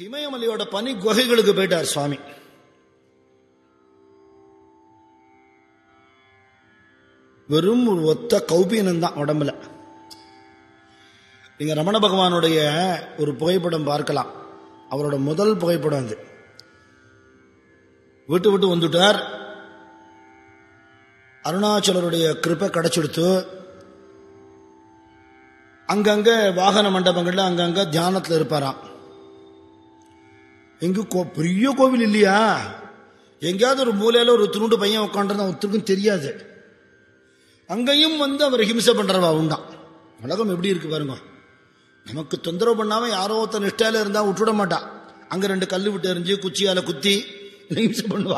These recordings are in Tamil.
இமயமலையோட பனி குகைகளுக்கு போயிட்டார் சுவாமி வெறும் ஒரு ஒத்த கௌபீனம் தான் உடம்புல நீங்க ரமண பகவானுடைய ஒரு புகைப்படம் பார்க்கலாம் அவரோட முதல் புகைப்படம் அது விட்டு விட்டு வந்துட்டார் அருணாச்சலருடைய கிருப்பை கிடைச்செடுத்து அங்கங்க வாகன மண்டபங்கள்ல அங்கங்க தியானத்துல இருப்பாராம் எங்க கோ- பெரிய கோவில் இல்லையா எங்கேயாவது ஒரு மூலையில ஒரு துணுண்டு பையன் உட்காந்துருந்தா ஒருத்தருக்கும் தெரியாது அங்கேயும் வந்து அவர் ஹிம்சை பண்றவா உண்டான் உலகம் எப்படி இருக்கு பாருங்க நமக்கு தொந்தரவு பண்ணாம யாரோ ஒருத்தன் நிஷ்டையில இருந்தா விட்டுவிட மாட்டா அங்க ரெண்டு கல்லு விட்டு எறிஞ்சு குச்சியால குத்தி ஹிம்சை பண்ணுவா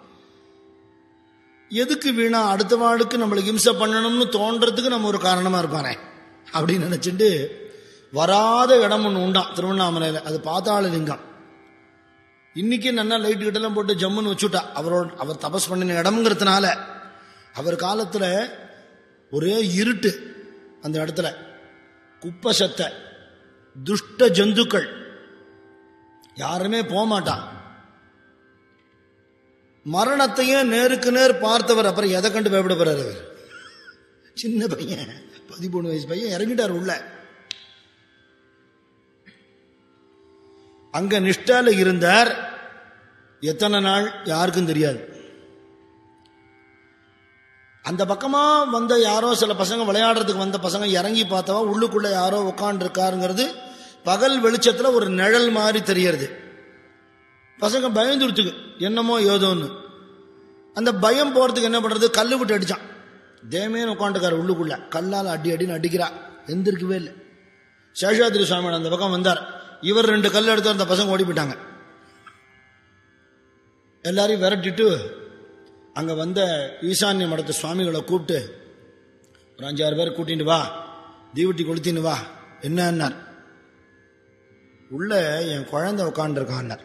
எதுக்கு வீணா அடுத்த வாளுக்கு நம்மளுக்கு ஹிம்சை பண்ணணும்னு தோன்றதுக்கு நம்ம ஒரு காரணமா இருப்பானே அப்படின்னு நினைச்சிட்டு வராத இடம் ஒன்று உண்டான் திருவண்ணாமலையில அது பாத்தாள லிங்கம் இன்னைக்கு நல்லா லைட் கிட்டலாம் போட்டு ஜம்முன்னு வச்சுட்டா அவரோட அவர் தபஸ் பண்ணின இடம்ங்கிறதுனால அவர் காலத்துல ஒரே இருட்டு அந்த இடத்துல குப்பை சத்தை துஷ்ட ஜந்துக்கள் யாருமே போக மாட்டான் மரணத்தையே நேருக்கு நேர் பார்த்தவர் அப்புறம் எதை கண்டு பயப்பட போறாரு அவர் சின்ன பையன் பதிமூணு வயசு பையன் இறங்கிட்டார் உள்ள அங்க நிஷ்டால இருந்தார் எத்தனை நாள் யாருக்கும் தெரியாது அந்த பக்கமா வந்த யாரோ சில பசங்க விளையாடுறதுக்கு வந்த பசங்க இறங்கி பார்த்தவா உள்ளுக்குள்ள யாரோ உட்காந்துருக்காருங்கிறது பகல் வெளிச்சத்துல ஒரு நிழல் மாதிரி தெரியறது பசங்க பயந்துருத்துக்கு என்னமோ ஏதோன்னு அந்த பயம் போறதுக்கு என்ன பண்றது கல்லு விட்டு அடிச்சான் தேமேன்னு உட்காந்துக்காரு உள்ளுக்குள்ள கல்லால் அடி அடின்னு அடிக்கிறா எந்திருக்கவே இல்லை சேஷாதிரி சுவாமி அந்த பக்கம் வந்தார் இவர் ரெண்டு கல் எடுத்து அந்த பசங்க ஓடி போயிட்டாங்க எல்லாரையும் விரட்டிட்டு அங்க வந்த ஈசான்ய மடத்து சுவாமிகளை கூப்பிட்டு ஒரு அஞ்சாறு பேர் கூட்டிட்டு வா தீவட்டி கொளுத்தின்னு வா என்னன்னார் உள்ள என் குழந்தை உட்காந்துருக்கான்னார்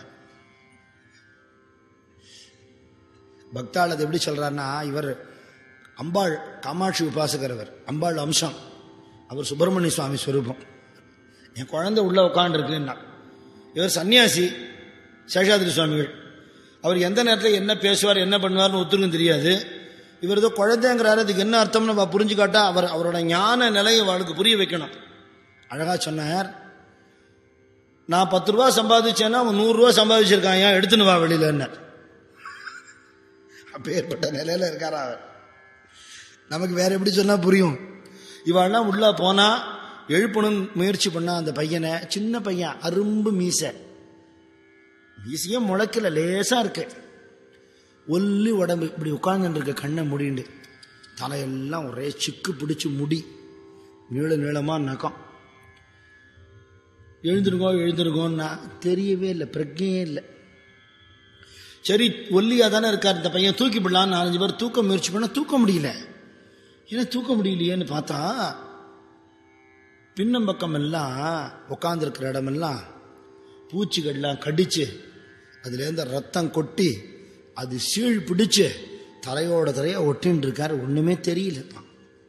பக்தாள் அது எப்படி சொல்றாருன்னா இவர் அம்பாள் காமாட்சி உபாசகர் அவர் அம்பாள் அம்சம் அவர் சுப்பிரமணிய சுவாமி ஸ்வரூபம் என் குழந்தை உள்ள உட்காந்துருக்குன்னா இவர் சன்னியாசி சேஷாதிரி சுவாமிகள் அவர் எந்த நேரத்தில் என்ன பேசுவார் என்ன பண்ணுவார்னு ஒத்துருக்கும் தெரியாது இவர் ஏதோ குழந்தைங்கிறாரு அதுக்கு என்ன அர்த்தம்னு நம்ம புரிஞ்சுக்காட்டா அவர் அவரோட ஞான நிலையை அவளுக்கு புரிய வைக்கணும் அழகா சொன்னார் நான் பத்து ரூபா சம்பாதிச்சேன்னா அவன் நூறு ரூபா சம்பாதிச்சிருக்கான் ஏன் எடுத்துன்னு வா வெளியில என்ன அப்பேற்பட்ட நிலையில இருக்காரா அவர் நமக்கு வேற எப்படி சொன்னா புரியும் இவாள்லாம் உள்ள போனா எழுப்பணும் முயற்சி பண்ணா அந்த பையனை சின்ன பையன் அரும்பு மீசை மீசையே முளைக்கல லேசா இருக்கு ஒல்லி உடம்பு இப்படி உட்கார்ந்துட்டு இருக்க கண்ணை முடிண்டு தலையெல்லாம் ஒரே சிக்கு பிடிச்சு முடி நீள நீளமா நகம் எழுந்திருக்கோம் எழுந்திருக்கோம்னா தெரியவே இல்லை பிரஜையே இல்லை சரி ஒல்லியா தானே இருக்கார் இந்த பையன் தூக்கி விடலான்னு நாலஞ்சு பேர் தூக்க முயற்சி பண்ண தூக்க முடியல ஏன்னா தூக்க முடியலையேன்னு பார்த்தா பின்னம் பக்கம் எல்லாம் உட்காந்துருக்கிற இடமெல்லாம் பூச்சிகள்லாம் கடிச்சு அதுலேருந்து ரத்தம் கொட்டி அது சீழ் பிடிச்சு தலையோட தலைய ஒட்டின்னு இருக்காரு ஒண்ணுமே தெரியலப்பா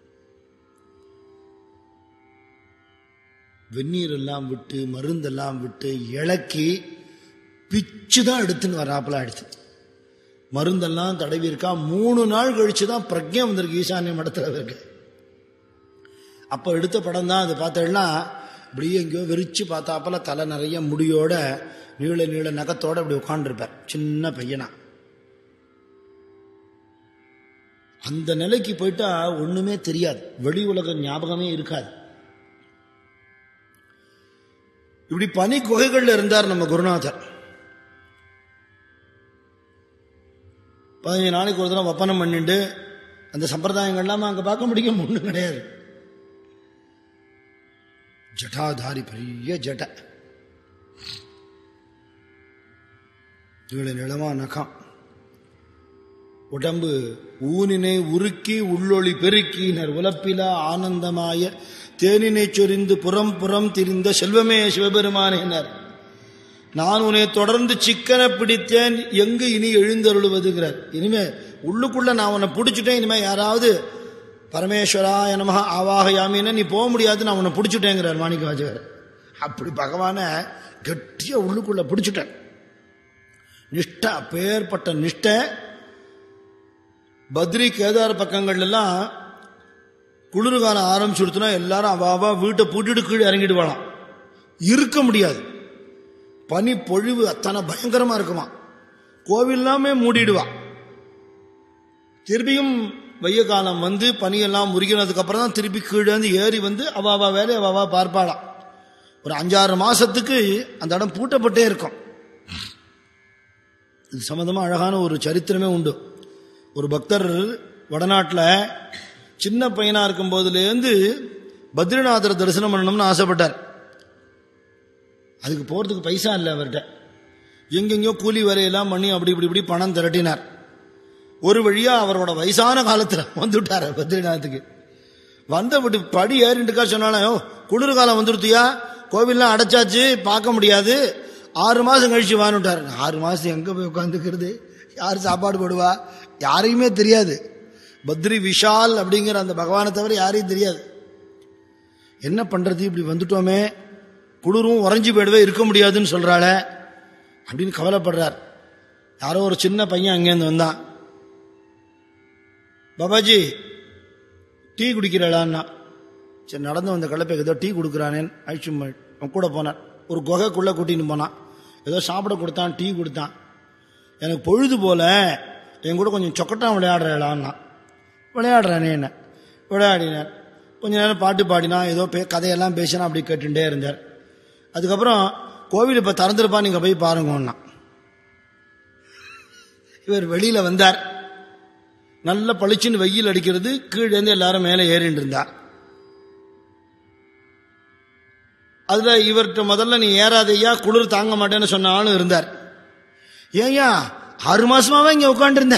வெந்நீர் எல்லாம் விட்டு மருந்தெல்லாம் விட்டு இளக்கி பிச்சு தான் எடுத்துன்னு வராப்புல எடுத்து மருந்தெல்லாம் தடவி இருக்கா மூணு நாள் கழிச்சு தான் பிரக்ஞம் வந்திருக்கு ஈசானிய மடத்தில் இருக்கு அப்போ எடுத்த படம் தான் அது பார்த்தேன்னா இப்படியே எங்கேயோ விரிச்சு பார்த்தாப்பல தலை நிறைய முடியோட நீள நீள நகத்தோட இப்படி உட்காந்துருப்பார் சின்ன பையனா அந்த நிலைக்கு போயிட்டா ஒண்ணுமே தெரியாது வெளி உலக ஞாபகமே இருக்காது இப்படி பனி குகைகள்ல இருந்தார் நம்ம குருநாதர் பதினஞ்சு நாளைக்கு ஒரு தடவை ஒப்பனம் பண்ணிட்டு அந்த சம்பிரதாயங்கள்லாம் அங்க பார்க்க முடியும் ஒண்ணும் கிடையாது ஜட்டாதாரி பெரிய ஜட நீள நிலமா நகம் உடம்பு ஊனினை உருக்கி உள்ளொளி பெருக்கினர் உலப்பிலா ஆனந்தமாய தேனினை சொரிந்து புறம் புறம் திரிந்த செல்வமே சிவபெருமானினர் நான் உன்னை தொடர்ந்து சிக்கன பிடித்தேன் எங்கு இனி எழுந்தருளுவதுங்கிறார் இனிமே உள்ளுக்குள்ள நான் உன்னை பிடிச்சிட்டேன் இனிமே யாராவது பரமேஸ்வரா நமக ஆவாக யாமின்னு நீ போக முடியாது நான் உன்னை பிடிச்சிட்டேங்கிறார் மாணிக்க வாஜகர் அப்படி பகவான கெட்டியா உள்ளுக்குள்ள பிடிச்சிட்டேன் நிஷ்டை அப்பேற்பட்ட நிஷ்டை பத்ரி கேதார் பக்கங்கள்ல எல்லாம் குளிர்காலம் ஆரம்பிச்சுடுத்துனா எல்லாரும் அவ அவ வீட்டை பூட்டிட்டு கீழே இறங்கிடுவாளாம் இருக்க முடியாது பனி பொழிவு அத்தனை பயங்கரமா இருக்குமா கோவில்லாமே மூடிடுவா திருப்பியும் வெய்ய காலம் வந்து பனியெல்லாம் முறிக்கிறதுக்கு அப்புறம் தான் திருப்பி கீழே வந்து ஏறி வந்து அவ அவ வேலையை அவ அவ பார்ப்பாளாம் ஒரு அஞ்சாறு மாசத்துக்கு அந்த இடம் பூட்டப்பட்டே இருக்கும் இது சம்பந்தமா அழகான ஒரு சரித்திரமே உண்டு ஒரு பக்தர் வடநாட்டில் சின்ன பையனா இருக்கும் போதுலேருந்து பத்ரிநாதர் தரிசனம் பண்ணணும்னு ஆசைப்பட்டார் அதுக்கு போறதுக்கு பைசா இல்லை அவர்கிட்ட எங்கெங்கயோ கூலி வரையெல்லாம் பண்ணி அப்படி இப்படி இப்படி பணம் திரட்டினார் ஒரு வழியா அவரோட வயசான காலத்துல வந்துட்டார் பத்ரிநாத்துக்கு வந்த விட்டு படி ஏறிட்டுக்கா சொன்னாலும் குளிர்காலம் வந்துருத்தியா கோவில்லாம் அடைச்சாச்சு பார்க்க முடியாது ஆறு மாசம் கழிச்சு வானுட்டார் ஆறு மாசம் எங்க போய் உட்காந்துக்கிறது யார் சாப்பாடு போடுவா யாரையுமே தெரியாது பத்ரி விஷால் அப்படிங்கிற அந்த பகவானை தவிர யாரையும் தெரியாது என்ன பண்றது இப்படி வந்துட்டோமே குளிரும் உறைஞ்சி போயிடவே இருக்க முடியாதுன்னு சொல்றாளே அப்படின்னு கவலைப்படுறார் யாரோ ஒரு சின்ன பையன் அங்கேருந்து வந்தான் பாபாஜி டீ குடிக்கிறாளான்னா சரி நடந்து வந்த கலப்பைக்கு ஏதோ டீ கொடுக்குறானேன் அழிச்சு அவன் கூட போனான் ஒரு குகைக்குள்ளே கூட்டின்னு போனான் ஏதோ சாப்பிட கொடுத்தான் டீ கொடுத்தான் எனக்கு பொழுது போல என் கூட கொஞ்சம் சொக்கட்டான் விளையாடுறாளான்னா விளையாடுறானே என்ன விளையாடினார் கொஞ்ச நேரம் பாட்டு பாடினா ஏதோ பே கதையெல்லாம் பேசினா அப்படி கேட்டுட்டே இருந்தார் அதுக்கப்புறம் கோவில் இப்போ திறந்துருப்பா நீங்கள் போய் பாருங்கன்னா இவர் வெளியில் வந்தார் நல்ல பளிச்சுன்னு வெயில் அடிக்கிறது கீழேருந்து எல்லாரும் மேலே ஏறிட்டு இருந்தா அதுல இவர்கிட்ட முதல்ல நீ ஏறாதையா குளிர் தாங்க மாட்டேன்னு சொன்ன ஆளும் இருந்தார் ஏய்யா ஆறு மாசமாவே இங்க உட்காந்துருந்த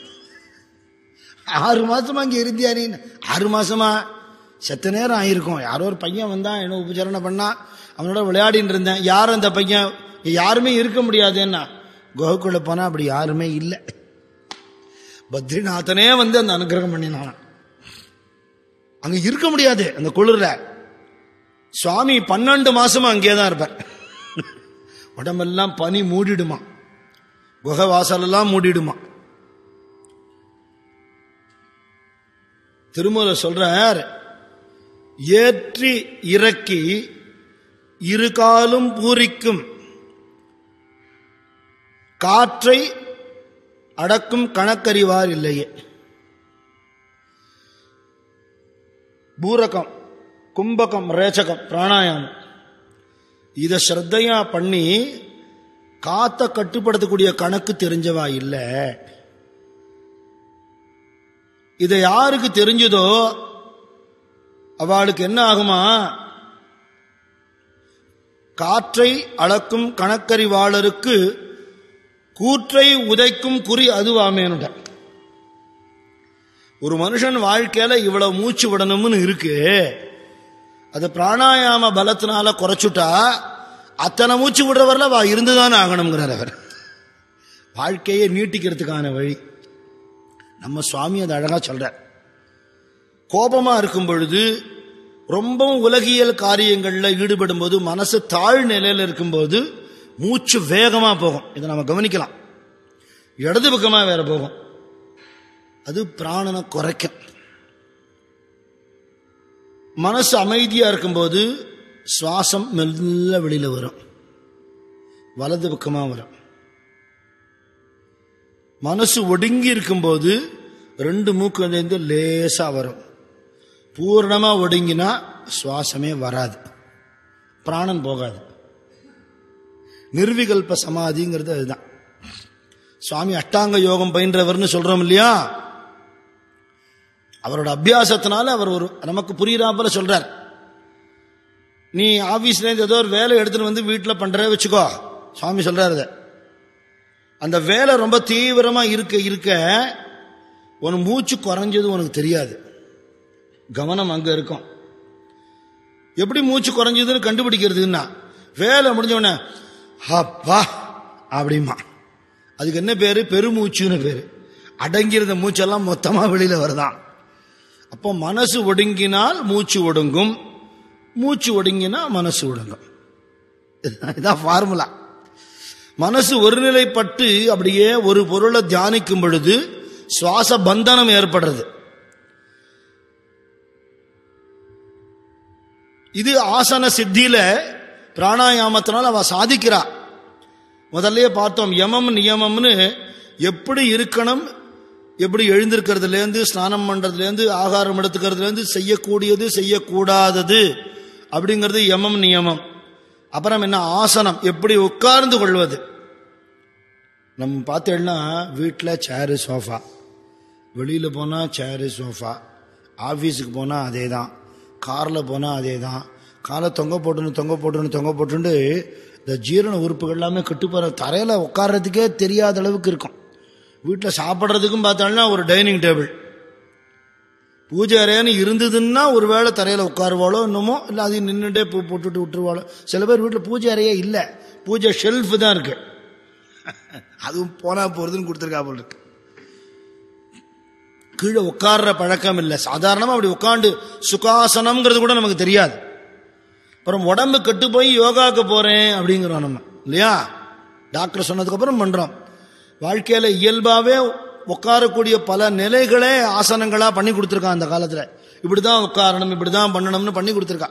ஆறு மாசமா இங்க இருந்தியா நீ ஆறு மாசமா செத்த நேரம் ஆயிருக்கும் யாரோ ஒரு பையன் வந்தான் என்ன உபச்சாரணை பண்ணா அவனோட விளையாடின்னு இருந்தேன் யார் அந்த பையன் யாருமே இருக்க முடியாதுன்னா குகைக்குள்ள போனா அப்படி யாருமே இல்லை பத்ரிநாதனே வந்து அந்த அனுகிரகம் பண்ணினான் அங்க இருக்க முடியாது அந்த குளிர்ல சுவாமி பன்னெண்டு மாசமா அங்கே தான் இருப்பார் உடம்பெல்லாம் பனி மூடிடுமா குகை வாசலெல்லாம் மூடிடுமா திருமூல சொல்றார் ஏற்றி இறக்கி இரு காலும் பூரிக்கும் காற்றை அடக்கும் கணக்கறிவார் இல்லையே பூரகம் கும்பகம் ரேச்சகம் பிராணாயாமம் இதை ஸ்ரத்தையா பண்ணி காத்த கட்டுப்படுத்தக்கூடிய கணக்கு தெரிஞ்சவா இல்லை இதை யாருக்கு தெரிஞ்சதோ அவளுக்கு என்ன ஆகுமா காற்றை அளக்கும் கணக்கறிவாளருக்கு கூற்றை உதைக்கும் குறி அதுவாமேனுட்ட ஒரு மனுஷன் வாழ்க்கையில இவ்வளவு மூச்சு விடணும்னு இருக்கு அது பிராணாயாம பலத்தினால குறைச்சுட்டா அத்தனை மூச்சு விடுறவர்ல வா இருந்துதானே ஆகணுங்கிறார் அவர் வாழ்க்கையை நீட்டிக்கிறதுக்கான வழி நம்ம சுவாமி அதை அழகா சொல்றார் கோபமா இருக்கும் பொழுது ரொம்பவும் உலகியல் காரியங்கள்ல ஈடுபடும் போது மனசு தாழ் நிலையில இருக்கும்போது மூச்சு வேகமா போகும் இதை நம்ம கவனிக்கலாம் இடது பக்கமா வேற போகும் அது பிராணனை குறைக்கும் மனசு அமைதியா இருக்கும்போது சுவாசம் மெல்ல வெளியில வரும் வலது பக்கமா வரும் மனசு ஒடுங்கி இருக்கும்போது ரெண்டு மூக்குலேருந்து லேசா வரும் பூர்ணமா ஒடுங்கினா சுவாசமே வராது பிராணன் போகாது நிர்விகல்ப சமாதிங்கிறது அதுதான் சுவாமி அஷ்டாங்க யோகம் பயின்றவர்னு சொல்றோம் இல்லையா அவரோட அபியாசத்தினால அவர் ஒரு நமக்கு புரியுறாப்புல சொல்றார் நீ ஆபீஸ்ல இருந்து ஏதோ ஒரு வேலை எடுத்துட்டு வந்து வீட்டில் பண்ற வச்சுக்கோ சுவாமி சொல்றாரு அதை. அந்த வேலை ரொம்ப தீவிரமா இருக்க இருக்க உன் மூச்சு குறைஞ்சது உனக்கு தெரியாது கவனம் அங்க இருக்கும் எப்படி மூச்சு குறைஞ்சதுன்னு கண்டுபிடிக்கிறதுன்னா வேலை முடிஞ்ச உடனே அப்பா அப்படிமா அதுக்கு என்ன பேரு பெருமூச்சுன்னு பேரு அடங்கியிருந்த மூச்செல்லாம் மொத்தமா வெளியில வருதான் அப்போ மனசு ஒடுங்கினால் மூச்சு ஒடுங்கும் மூச்சு ஒடுங்கினா மனசு ஒடுங்கும் இதான் ஃபார்முலா மனசு ஒருநிலைப்பட்டு அப்படியே ஒரு பொருளை தியானிக்கும் பொழுது சுவாச பந்தனம் ஏற்படுறது இது ஆசன சித்தியில பிராணாயாமத்தினால் அவ சாதிக்கிறா முதல்லயே பார்த்தோம் யமம் நியமம்னு எப்படி இருக்கணும் எப்படி எழுந்திருக்கிறதுலேருந்து ஸ்நானம் பண்ணுறதுலேருந்து ஆகாரம் எடுத்துக்கிறதுலேருந்து செய்யக்கூடியது செய்யக்கூடாதது அப்படிங்கிறது யமம் நியமம் அப்புறம் என்ன ஆசனம் எப்படி உட்கார்ந்து கொள்வது நம்ம பார்த்தேன்னா வீட்டில் சேரு சோஃபா வெளியில் போனால் சேரு சோஃபா ஆஃபீஸுக்கு போனால் அதே தான் காரில் போனால் அதே தான் காலை தொங்க போட்டுன்னு தொங்க போட்டுன்னு தொங்க போட்டுண்டு இந்த ஜீரண உறுப்புகள் எல்லாமே கட்டுப்போகிற தரையில் உட்கார்றதுக்கே தெரியாத அளவுக்கு இருக்கும் வீட்டில் சாப்பிட்றதுக்கும் பார்த்தாலும் ஒரு டைனிங் டேபிள் பூஜை அறையான்னு இருந்ததுன்னா ஒருவேளை தரையில் உட்காருவாளோ இன்னமோ இல்லை அது நின்றுட்டே பூ போட்டுட்டு விட்டுருவாளோ சில பேர் வீட்டில் பூஜை அறையே இல்லை பூஜை ஷெல்ஃப் தான் இருக்கு அதுவும் போனால் போகிறதுன்னு கொடுத்துருக்கா போல் இருக்கு கீழே உட்கார்ற பழக்கம் இல்லை சாதாரணமாக அப்படி உட்காந்து சுகாசனம்ங்கிறது கூட நமக்கு தெரியாது அப்புறம் உடம்பு கெட்டு போய் யோகாவுக்கு போகிறேன் அப்படிங்கிறோம் நம்ம இல்லையா டாக்டர் சொன்னதுக்கப்புறம் பண்ணுறோம் வாழ்க்கையில் இயல்பாகவே உட்காரக்கூடிய பல நிலைகளே ஆசனங்களாக பண்ணி கொடுத்துருக்கான் அந்த காலத்தில் இப்படி தான் உட்காரணும் இப்படி தான் பண்ணணும்னு பண்ணி கொடுத்துருக்கா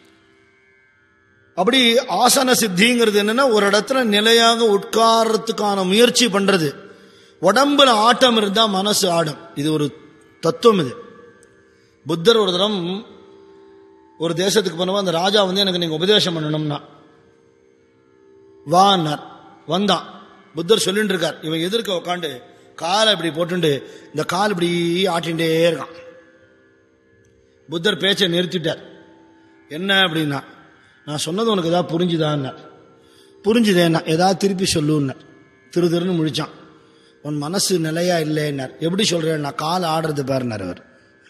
அப்படி ஆசன சித்திங்கிறது என்னன்னா ஒரு இடத்துல நிலையாக உட்கார்றதுக்கான முயற்சி பண்றது உடம்புல ஆட்டம் இருந்தா மனசு ஆடும் இது ஒரு தத்துவம் இது புத்தர் ஒரு தரம் ஒரு தேசத்துக்கு போனவா அந்த ராஜா வந்து எனக்கு நீங்க உபதேசம் பண்ணணும்னா வான்னார் வந்தான் புத்தர் சொல்லிட்டு இருக்கார் இவன் எதிர்க்க உட்காந்து காலை இப்படி போட்டுண்டு இந்த கால் இப்படி ஆட்டிகிட்டே இருக்கான் புத்தர் பேச்சை நிறுத்திட்டார் என்ன அப்படின்னா நான் சொன்னது உனக்கு ஏதாவது புரிஞ்சுதான்னார் புரிஞ்சுதேன்னா ஏதாவது திருப்பி சொல்லுன்னார் திரு திருன்னு முழிச்சான் உன் மனசு நிலையா இல்லைன்னார் எப்படி சொல்றேன்னா கால் ஆடுறது பாருனார் அவர்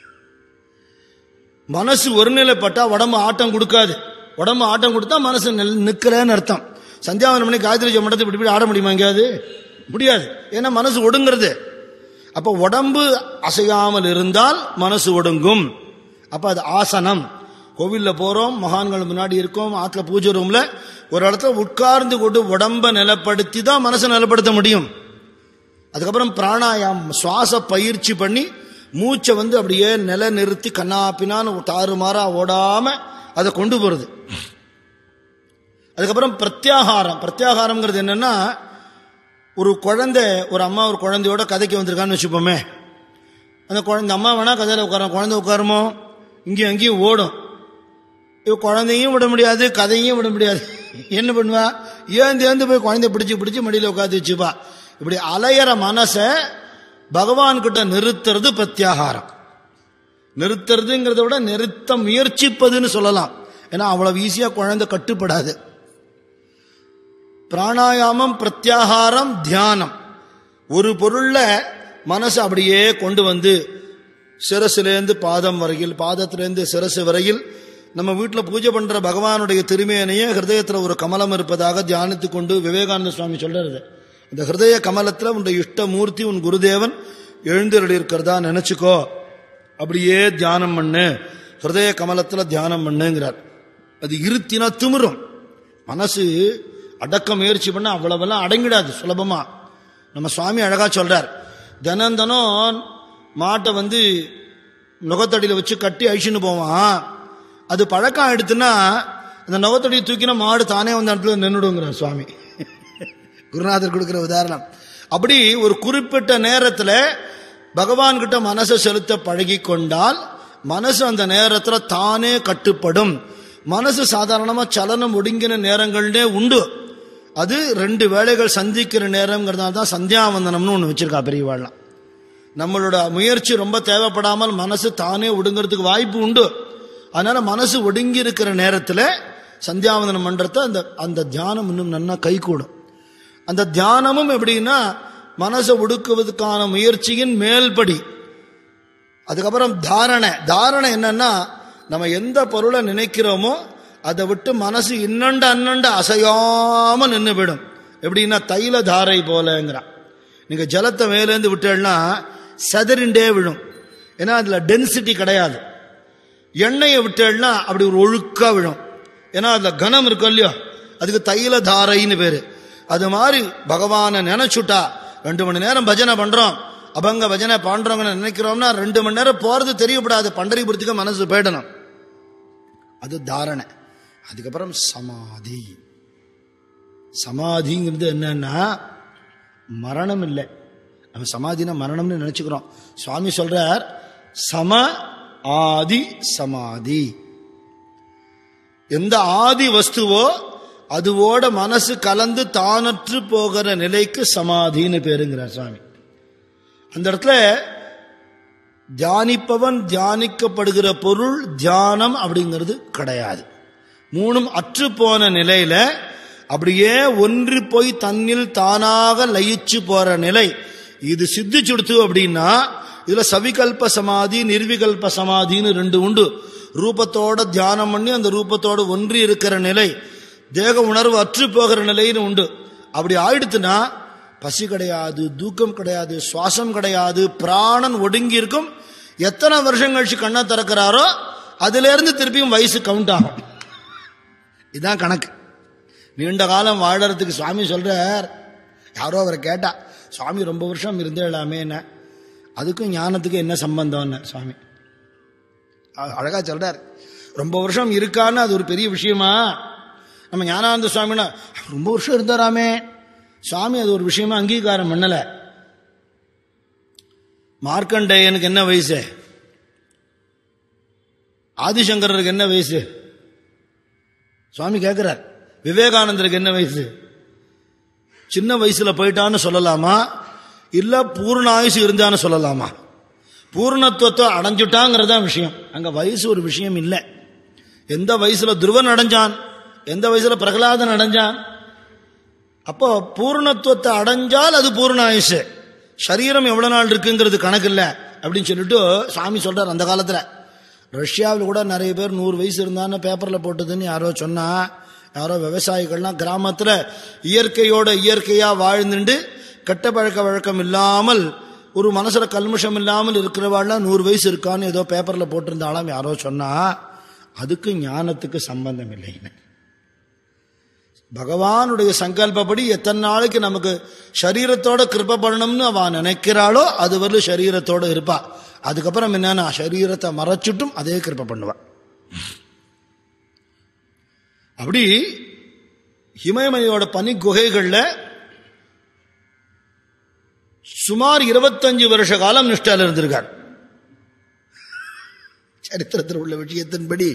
மனசு ஒருநிலைப்பட்டா உடம்பு ஆட்டம் கொடுக்காது உடம்பு ஆட்டம் கொடுத்தா மனசு நிற்கிறேன்னு அர்த்தம் சந்தியாவனம் பண்ணி காயத்ரி ஜமடத்தை இப்படி இப்படி ஆட முடியுமா எங்கேயாவது முடியாது ஏன்னா மனசு ஒடுங்கிறது அப்போ உடம்பு அசையாமல் இருந்தால் மனசு ஒடுங்கும் அப்போ அது ஆசனம் கோவிலில் போகிறோம் மகான்கள் முன்னாடி இருக்கோம் ஆற்றுல பூஜை ரூமில் ஒரு இடத்துல உட்கார்ந்து கொண்டு உடம்பை நிலப்படுத்தி தான் மனசை நிலப்படுத்த முடியும் அதுக்கப்புறம் பிராணாயாம் சுவாச பயிற்சி பண்ணி மூச்சை வந்து அப்படியே நில நிறுத்தி கண்ணா பின்னான்னு தாறுமாறா ஓடாம அதை கொண்டு போறது அதுக்கப்புறம் பிரத்யாகாரம் பிரத்யாகாரம்ங்கிறது என்னன்னா ஒரு குழந்தை ஒரு அம்மா ஒரு குழந்தையோட கதைக்கு வந்திருக்கான்னு வச்சுப்போமே அந்த குழந்தை அம்மா வேணா கதையில் உட்கார குழந்தை உட்காருமோ இங்கேயும் அங்கேயும் ஓடும் இவ குழந்தையும் விட முடியாது கதையும் விட முடியாது என்ன பண்ணுவா ஏந்து ஏந்து போய் குழந்தை பிடிச்சி பிடிச்சி மடியில் உட்காந்து வச்சுப்பா இப்படி அலையிற மனசை பகவான் கிட்ட நிறுத்துறது பிரத்யாகாரம் நிறுத்துறதுங்கிறத விட நிறுத்த முயற்சிப்பதுன்னு சொல்லலாம் ஏன்னா அவ்வளவு ஈஸியா குழந்தை கட்டுப்படாது பிராணாயாமம் பிரத்யாகாரம் தியானம் ஒரு பொருள்ல மனசு அப்படியே கொண்டு வந்து சிரசுலேருந்து பாதம் வரையில் பாதத்திலேருந்து சிரசு வரையில் நம்ம வீட்டில் பூஜை பண்ற பகவானுடைய திருமேனையே ஹிருதயத்தில் ஒரு கமலம் இருப்பதாக தியானித்து கொண்டு விவேகானந்த சுவாமி சொல்றது இந்த ஹிருதய கமலத்தில் உன்னுடைய இஷ்ட மூர்த்தி உன் குருதேவன் எழுந்தருளி இருக்கிறதா நினைச்சுக்கோ அப்படியே தியானம் பண்ணு ஹிருதய கமலத்தில் தியானம் பண்ணுங்கிறார் அது இருத்தினா திமிரும் மனசு அடக்க முயற்சி பண்ண அவ்வளவெல்லாம் அடங்கிடாது சுலபமா நம்ம சுவாமி அழகா சொல்றார் தினம் தினம் மாட்டை வந்து நுகத்தடியில் வச்சு கட்டி அழிச்சுன்னு போவான் அது பழக்கம் எடுத்துன்னா அந்த நுகத்தடியை தூக்கினா மாடு தானே வந்து இடத்துல நின்றுடுங்கிறார் சுவாமி குருநாதர் கொடுக்கிற உதாரணம் அப்படி ஒரு குறிப்பிட்ட நேரத்தில் பகவான் கிட்ட மனசை செலுத்த பழகி கொண்டால் மனசு அந்த நேரத்தில் தானே கட்டுப்படும் மனசு சாதாரணமாக சலனம் ஒடுங்கின நேரங்களே உண்டு அது ரெண்டு வேலைகள் சந்திக்கிற நேரங்கிறதால தான் சந்தியாவந்தனம்னு ஒன்று வச்சிருக்கா பெரியவாள்லாம் நம்மளோட முயற்சி ரொம்ப தேவைப்படாமல் மனசு தானே ஒடுங்கிறதுக்கு வாய்ப்பு உண்டு அதனால மனசு ஒடுங்கி இருக்கிற நேரத்தில் சந்தியாவந்தனம் பண்றத அந்த அந்த தியானம் இன்னும் நன்னா கை கூடும் அந்த தியானமும் எப்படின்னா மனசை ஒடுக்குவதற்கான முயற்சியின் மேல்படி அதுக்கப்புறம் தாரணை தாரணை என்னன்னா நம்ம எந்த பொருளை நினைக்கிறோமோ அதை விட்டு மனசு இன்னண்ட அன்னண்ட அசையாம நின்று விடும் எப்படின்னா தைல தாரை போலங்கிறான் நீங்க ஜலத்தை மேலேருந்து விட்டேன்னா செதறிண்டே விழும் ஏன்னா அதுல டென்சிட்டி கிடையாது எண்ணெயை விட்டேன்னா அப்படி ஒரு ஒழுக்கா விழும் ஏன்னா அதுல கனம் இருக்கும் இல்லையோ அதுக்கு தைல தாரைன்னு பேரு அது மாதிரி பகவானை நினைச்சுட்டா ரெண்டு மணி நேரம் பஜனை பண்றோம் அபங்க பஜனை பாண்டவங்க நினைக்கிறோம்னா ரெண்டு மணி நேரம் போறது தெரியப்படாது பண்டரிபுரத்துக்கு மனசு போயிடணும் அது தாரணை அதுக்கப்புறம் சமாதி சமாதிங்கிறது என்னன்னா மரணம் இல்லை நம்ம சமாதினா மரணம்னு நினைச்சுக்கிறோம் சுவாமி சொல்றார் சம ஆதி சமாதி எந்த ஆதி வஸ்துவோ அதுவோட மனசு கலந்து தானற்று போகிற நிலைக்கு சமாதின்னு பேருங்கிறார் சுவாமி அந்த இடத்துல தியானிப்பவன் தியானிக்கப்படுகிற பொருள் தியானம் அப்படிங்கிறது கிடையாது மூணும் அற்று போன நிலையில அப்படியே ஒன்று போய் தன்னில் தானாக லயிச்சு போற நிலை இது சித்திச்சுடுத்து அப்படின்னா இதுல சவிகல்ப சமாதி நிர்விகல்ப சமாதின்னு ரெண்டு உண்டு ரூபத்தோட தியானம் பண்ணி அந்த ரூபத்தோட ஒன்றி இருக்கிற நிலை தேக உணர்வு அற்று போகிற நிலைன்னு உண்டு அப்படி ஆயிடுத்துன்னா பசி கிடையாது தூக்கம் கிடையாது சுவாசம் கிடையாது பிராணன் ஒடுங்கி இருக்கும் எத்தனை வருஷம் கழிச்சு கண்ணை திறக்கிறாரோ அதுல இருந்து திருப்பியும் வயசு கவுண்ட் ஆகும் இதுதான் கணக்கு நீண்ட காலம் வாழறதுக்கு சுவாமி சொல்றார் யாரோ அவரை கேட்டா சுவாமி ரொம்ப வருஷம் இருந்தேலாமே என்ன அதுக்கும் ஞானத்துக்கு என்ன சம்பந்தம்னு சுவாமி அ- அழகா சொல்றார் ரொம்ப வருஷம் இருக்கான்னு அது ஒரு பெரிய விஷயமா நம்ம ஞானானந்த சுவாமினா ரொம்ப வருஷம் இருந்தாராமே சுவாமி அது ஒரு விஷயமா அங்கீகாரம் பண்ணல மார்க்கண்டேயனுக்கு என்ன வயசு ஆதிசங்கரருக்கு என்ன வயசு சுவாமி கேட்கிறார் விவேகானந்தருக்கு என்ன வயசு சின்ன வயசுல போயிட்டான்னு சொல்லலாமா இல்ல பூர்ண ஆயுசு இருந்தான்னு சொல்லலாமா பூர்ணத்துவத்தை அடைஞ்சுட்டாங்கிறது தான் விஷயம் அங்க வயசு ஒரு விஷயம் இல்லை எந்த வயசுல துருவன் அடைஞ்சான் எந்த வயசுல பிரகலாதன் அடைஞ்சான் அப்போ பூர்ணத்துவத்தை அடைஞ்சால் அது பூர்ண ஆயுசு சரீரம் எவ்வளவு நாள் இருக்குங்கிறது கணக்கு இல்லை அப்படின்னு சொல்லிட்டு சாமி சொல்றார் அந்த காலத்துல ரஷ்யாவில் கூட நிறைய பேர் நூறு வயசு இருந்தான்னு பேப்பர்ல போட்டதுன்னு யாரோ சொன்னா யாரோ விவசாயிகள்லாம் கிராமத்துல இயற்கையோட இயற்கையா வாழ்ந்துட்டு கெட்ட பழக்க வழக்கம் இல்லாமல் ஒரு மனசுல கல்முஷம் இல்லாமல் இருக்கிறவாள்லாம் நூறு வயசு இருக்கான்னு ஏதோ பேப்பர்ல போட்டிருந்தாலும் யாரோ சொன்னா அதுக்கு ஞானத்துக்கு சம்பந்தம் இல்லைன்னு பகவானுடைய சங்கல்பப்படி எத்தனை நாளைக்கு நமக்கு சரீரத்தோட கிருப பண்ணணும்னு அவ நினைக்கிறாளோ அது வரலும் சரீரத்தோட இருப்பா அதுக்கப்புறம் என்னன்னா சரீரத்தை மறைச்சிட்டும் அதே கிருப பண்ணுவா அப்படி ஹிமயமலையோட பனி குகைகள்ல சுமார் இருபத்தஞ்சு வருஷ காலம் நிஷ்டால இருந்திருக்கார் சரித்திரத்தில் உள்ள விஷயத்தின்படி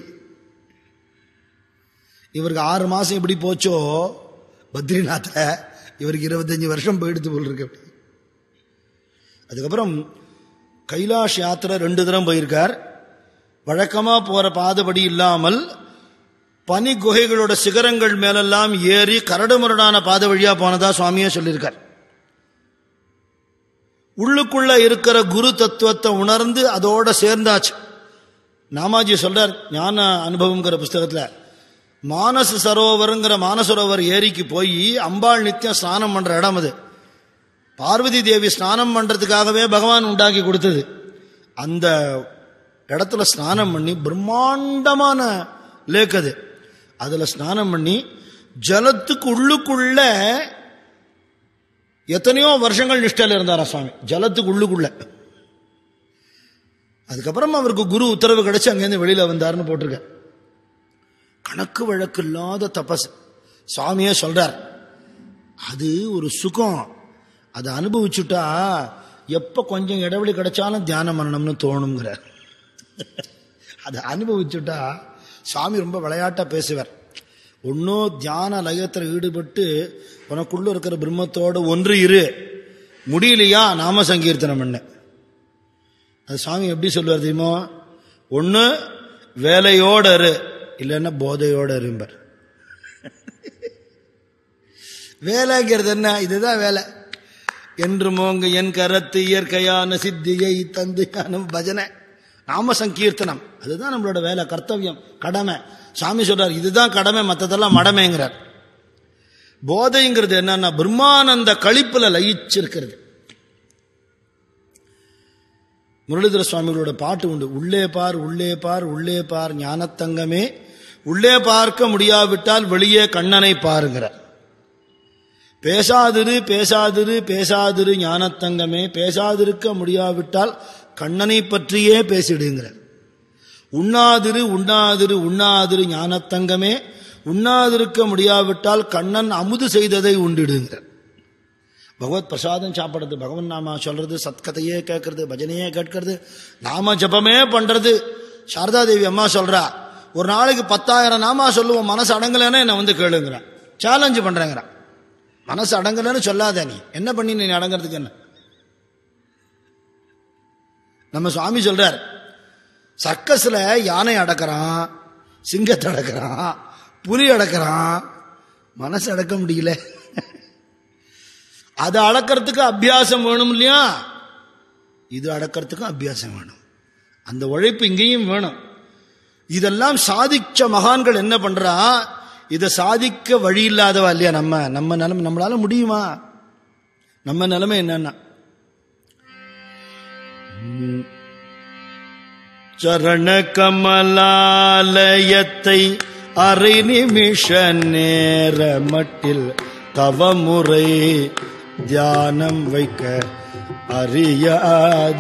இவருக்கு ஆறு மாசம் எப்படி போச்சோ பத்ரிநாத்த இவருக்கு இருபத்தஞ்சு வருஷம் போயிடுத்து போல் இருக்கு அப்படி. அதுக்கப்புறம் கைலாஷ் யாத்திரை ரெண்டு தரம் போயிருக்கார் வழக்கமா போற பாதபடி இல்லாமல் பனி குகைகளோட சிகரங்கள் மேலெல்லாம் ஏறி கரடுமுரடான பாதை வழியா போனதா சுவாமியே சொல்லியிருக்கார் உள்ளுக்குள்ள இருக்கிற குரு தத்துவத்தை உணர்ந்து அதோட சேர்ந்தாச்சு நாமாஜி சொல்றார் ஞான அனுபவங்கிற புஸ்தகத்துல மானச சரோவருங்கிற மானசரோவர் ஏரிக்கு போய் அம்பாள் நித்தியம் ஸ்நானம் பண்ற இடம் அது பார்வதி தேவி ஸ்நானம் பண்றதுக்காகவே பகவான் உண்டாக்கி கொடுத்தது அந்த இடத்துல ஸ்நானம் பண்ணி பிரம்மாண்டமான லேக் அது அதுல ஸ்நானம் பண்ணி ஜலத்துக்கு உள்ளுக்குள்ள எத்தனையோ வருஷங்கள் நிஷ்டையில் இருந்தாரா சுவாமி ஜலத்துக்கு உள்ளுக்குள்ள அதுக்கப்புறம் அவருக்கு குரு உத்தரவு கிடைச்சு அங்கேருந்து வெளியில வந்தாருன்னு போட்டிருக்க கணக்கு வழக்கு இல்லாத தபஸ் சுவாமியே சொல்றார் அது ஒரு சுகம் அதை அனுபவிச்சுட்டா எப்ப கொஞ்சம் இடைவெளி கிடைச்சாலும் தியானம் பண்ணணும்னு தோணுங்கிறார் அதை அனுபவிச்சுட்டா சுவாமி ரொம்ப விளையாட்டா பேசுவார் ஒன்னும் தியான லயத்தில் ஈடுபட்டு உனக்குள்ள இருக்கிற பிரம்மத்தோட ஒன்று இரு முடியலையா நாம சங்கீர்த்தனம் பண்ண அது சுவாமி எப்படி சொல்லுவார் தெரியுமோ ஒன்று வேலையோட இரு இல்லைன்னா போதையோட இரும்பர் வேலைங்கிறது என்ன இதுதான் வேலை என்று மோங்க என் கரத்து இயற்கையான சித்தியை தந்து ஞானம் பஜனை நாம சங்கீர்த்தனம் அதுதான் நம்மளோட வேலை கர்த்தவியம் கடமை சாமி சொல்றார் இதுதான் கடமை மற்றதெல்லாம் மடமைங்கிறார் போதைங்கிறது என்னன்னா பிரம்மானந்த கழிப்புல லயிச்சிருக்கிறது முரளிதர சுவாமிகளோட பாட்டு உண்டு உள்ளே பார் உள்ளே பார் உள்ளே பார் ஞானத்தங்கமே உள்ளே பார்க்க முடியாவிட்டால் வெளியே கண்ணனை பாருங்கிறார் பேசாதிரு பேசாதிரு பேசாதிரு ஞானத்தங்கமே பேசாதிருக்க முடியாவிட்டால் கண்ணனை பற்றியே பேசிடுங்கிறார் உண்ணாதிரு உண்ணாதிரு உண்ணாதிரு ஞானத்தங்கமே உண்ணாதிருக்க முடியாவிட்டால் கண்ணன் அமுது செய்ததை உண்டிடுங்கிறார் பகவத் பிரசாதம் சாப்பிடுறது பகவன் நாம சொல்றது சத்கதையே கேட்கறது பஜனையே கேட்கறது நாம ஜபமே பண்றது சாரதா தேவி அம்மா சொல்றா ஒரு நாளைக்கு பத்தாயிரம் நாமா சொல்லுவோம் மனசு அடங்கலைன்னா என்னை வந்து கேளுங்கிறான் சேலஞ்சு பண்றேங்கிறான் மனசு அடங்கலைன்னு சொல்லாத நீ என்ன பண்ணி நீ அடங்கிறதுக்கு என்ன நம்ம சுவாமி சொல்றார் சர்க்கஸ்ல யானை அடக்கிறான் சிங்கத்தை அடக்கிறான் புலி அடக்கிறான் மனசு அடக்க முடியல அதை அடக்கிறதுக்கு அபியாசம் வேணும் இல்லையா இது அடக்கிறதுக்கும் அபியாசம் வேணும் அந்த உழைப்பு இங்கேயும் வேணும் இதெல்லாம் சாதிச்ச மகான்கள் என்ன பண்றா இதை சாதிக்க வழி இல்லாதவா இல்லையா நம்ம நம்ம நிலைமை நம்மளால முடியுமா நம்ம நிலைமை என்னன்னா சரண கமலாலயத்தை அரை நிமிஷ நேர மட்டில் தவமுறை தியானம் வைக்க அறியாத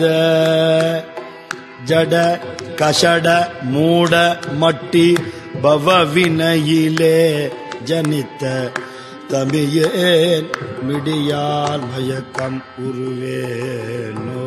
ஜட கஷட மூட மட்டி பவவினையிலே ஜனித்த தமியேன் மிடியால் மயக்கம் உருவேனோ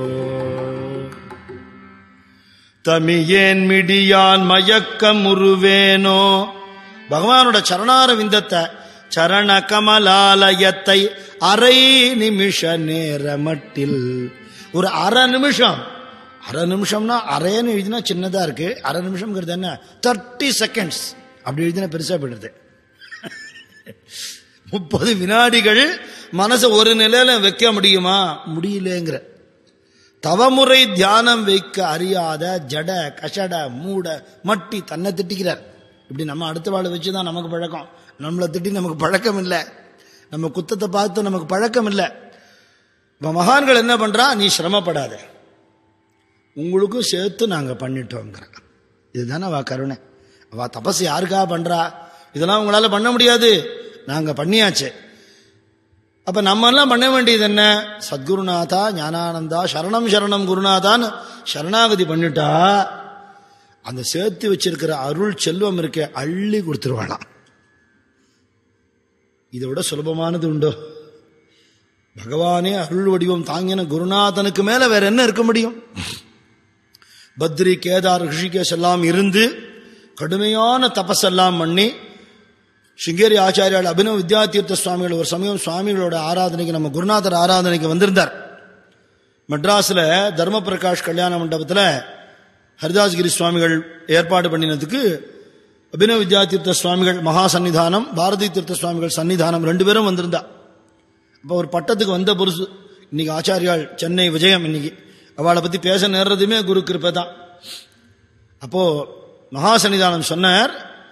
தமியேன் மிடியான் மயக்கம் உருவேனோ பகவானோட சரணார விந்தத்தை சரண கமலாலயத்தை அரை நிமிஷ நேர மட்டில் ஒரு அரை நிமிஷம் அரை நிமிஷம்னா அரைன்னு எழுதினா சின்னதா இருக்கு அரை நிமிஷம்ங்கிறது என்ன தேர்ட்டி செகண்ட்ஸ் அப்படி எழுதினா பெருசா போயிடுது முப்பது வினாடிகள் மனசை ஒரு நிலையில வைக்க முடியுமா முடியலங்கிற தவமுறை தியானம் வைக்க அறியாத ஜட கஷட மூட மட்டி தன்னை திட்டிக்கிறார் இப்படி நம்ம அடுத்த வாழை வச்சு தான் நமக்கு பழக்கம் நம்மளை திட்டி நமக்கு பழக்கம் இல்லை நம்ம குத்தத்தை பார்த்து நமக்கு பழக்கம் இல்லை இப்போ மகான்கள் என்ன பண்றா நீ சிரமப்படாத உங்களுக்கும் சேர்த்து நாங்கள் பண்ணிட்டோங்கிற இதுதானே அவ கருணை அவ தபஸ் யாருக்காக பண்றா இதெல்லாம் உங்களால பண்ண முடியாது நாங்க பண்ணியாச்சு அப்ப நம்ம எல்லாம் பண்ண வேண்டியது என்ன சத்குருநாதா ஞானானந்தா சரணம் சரணம் குருநாதான்னு சரணாகதி பண்ணிட்டா அந்த சேர்த்து வச்சிருக்கிற அருள் செல்வம் இருக்க அள்ளி கொடுத்துருவாளாம் இதை விட சுலபமானது உண்டோ பகவானே அருள் வடிவம் தாங்கின குருநாதனுக்கு மேல வேற என்ன இருக்க முடியும் பத்ரி கேதார் ரிஷிகேஷ் எல்லாம் இருந்து கடுமையான தபஸெல்லாம் பண்ணி சிங்கேரி ஆச்சாரியால் அபினவ வித்யாதீர்த்த சுவாமிகள் ஒரு சமயம் சுவாமிகளோட ஆராதனைக்கு நம்ம குருநாதர் ஆராதனைக்கு வந்திருந்தார் மெட்ராஸில் தர்ம பிரகாஷ் கல்யாண மண்டபத்தில் ஹரிதாஸ்கிரி சுவாமிகள் ஏற்பாடு பண்ணினதுக்கு அபினவ வித்யாதீர்த்த சுவாமிகள் மகா சன்னிதானம் பாரதி தீர்த்த சுவாமிகள் சன்னிதானம் ரெண்டு பேரும் வந்திருந்தா அப்போ ஒரு பட்டத்துக்கு வந்த புருஷு இன்னைக்கு ஆச்சாரியால் சென்னை விஜயம் இன்னைக்கு அவளை பற்றி பேச நேர்றதுமே குரு கிருப்பை தான் அப்போ மகா சன்னிதானம் சொன்னார்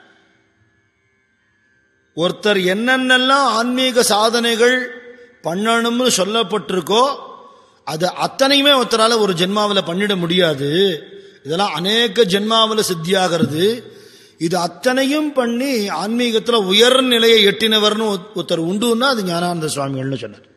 ஒருத்தர் என்னென்னலாம் ஆன்மீக சாதனைகள் பண்ணணும்னு சொல்லப்பட்டிருக்கோ அது அத்தனையுமே ஒருத்தரால ஒரு ஜென்மாவில் பண்ணிட முடியாது இதெல்லாம் அநேக ஜென்மாவில் சித்தியாகிறது இது அத்தனையும் பண்ணி ஆன்மீகத்தில் உயர் நிலையை எட்டினவர்னு ஒருத்தர் உண்டுன்னா அது ஞானானந்த சுவாமிகள்னு சொன்னார்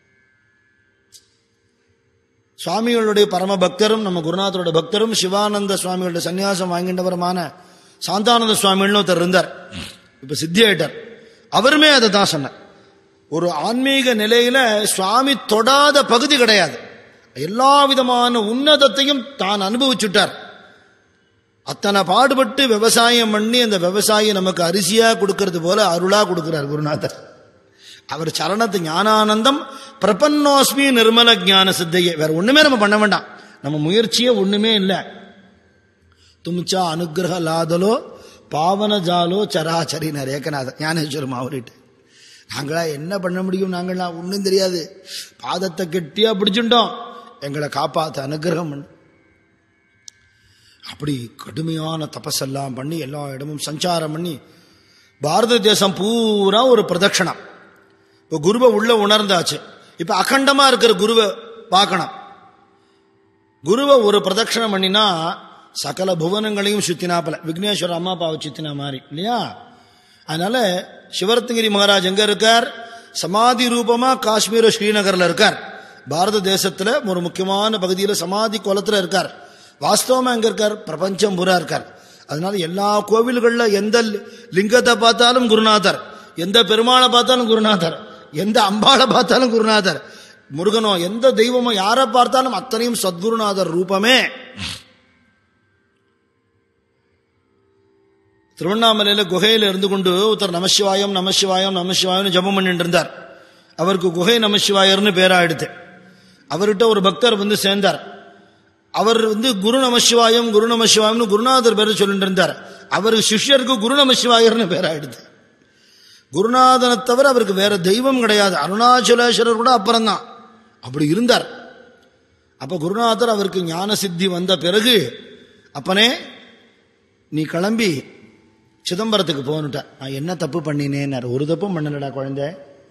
சுவாமிகளுடைய பரம பக்தரும் நம்ம குருநாதரோட பக்தரும் சிவானந்த சுவாமிகளோட சன்னியாசம் வாங்கின்றவருமான சாந்தானந்த சுவாமிகள்னு ஒருத்தர் இருந்தார் இப்ப சித்தி ஆயிட்டார் அவருமே அதை தான் சொன்னார் ஒரு ஆன்மீக நிலையில சுவாமி தொடாத பகுதி கிடையாது எல்லா விதமான உன்னதத்தையும் தான் அனுபவிச்சுட்டார் அத்தனை பாடுபட்டு விவசாயம் பண்ணி அந்த விவசாயி நமக்கு அரிசியா கொடுக்கறது போல அருளா கொடுக்கிறார் குருநாதர் அவர் சரணத்து ஞானானந்தம் பிரபன்னோஸ்மி நிர்மல ஞான சித்தையே வேற ஒண்ணுமே நம்ம பண்ண வேண்டாம் நம்ம முயற்சியே ஒண்ணுமே இல்லை தும்ச்சா அனுகிரக லாதலோ பாவன ஜாலோ சராச்சரினார் ஏகநாதன் ஞானேஸ்வரம் அவர்கிட்ட நாங்களா என்ன பண்ண முடியும் நாங்களாம் ஒன்றும் தெரியாது பாதத்தை கெட்டியா பிடிச்சுட்டோம் எங்களை காப்பாத்த அனுகிரகம் பண்ணு அப்படி கடுமையான தபஸெல்லாம் பண்ணி எல்லா இடமும் சஞ்சாரம் பண்ணி பாரத தேசம் பூரா ஒரு பிரதட்சணம் இப்போ குருவை உள்ள உணர்ந்தாச்சு இப்போ அகண்டமா இருக்கிற குருவை பார்க்கணும் குருவை ஒரு பிரதட்சணம் பண்ணினா சகல புவனங்களையும் சுத்தினாப்பல விக்னேஸ்வர அம்மா அப்பாவை சுத்தின மாதிரி இல்லையா அதனால சிவரத்னகிரி மகாராஜ் எங்க இருக்கார் சமாதி ரூபமா காஷ்மீர் ஸ்ரீநகர்ல இருக்கார் பாரத தேசத்துல ஒரு முக்கியமான பகுதியில் சமாதி குளத்துல இருக்கார் வாஸ்தவமா எங்க இருக்கார் பிரபஞ்சம் பூரா இருக்கார் அதனால எல்லா கோவில்கள்ல எந்த லிங்கத்தை பார்த்தாலும் குருநாதர் எந்த பெருமாளை பார்த்தாலும் குருநாதர் எந்த அம்பாளை பார்த்தாலும் குருநாதர் முருகனோ எந்த தெய்வமோ யாரை பார்த்தாலும் அத்தனையும் சத்குருநாதர் ரூபமே திருவண்ணாமலையில குகையில இருந்து கொண்டு ஒருத்தர் நமசிவாயம் நமசிவாயம் நமசிவாயம் ஜபம் பண்ணிட்டு இருந்தார் அவருக்கு குகை நமசிவாயர்னு பேராயிடுது அவர்கிட்ட ஒரு பக்தர் வந்து சேர்ந்தார் அவர் வந்து குரு நமசிவாயம் குரு நமசிவாயம்னு குருநாதர் பேர் சொல்லிட்டு இருந்தார் அவருக்கு சிஷ்யருக்கு குரு நமசிவாயர்னு பேராயிடுது குருநாதனை தவிர அவருக்கு வேற தெய்வம் கிடையாது அருணாச்சலேஸ்வரர் கூட அப்புறம்தான் அப்படி இருந்தார் அப்ப குருநாதர் அவருக்கு ஞான சித்தி வந்த பிறகு அப்பனே நீ கிளம்பி சிதம்பரத்துக்கு போகணுட்ட நான் என்ன தப்பு பண்ணினேன்னார் ஒரு தப்பும் பண்ணலடா குழந்தை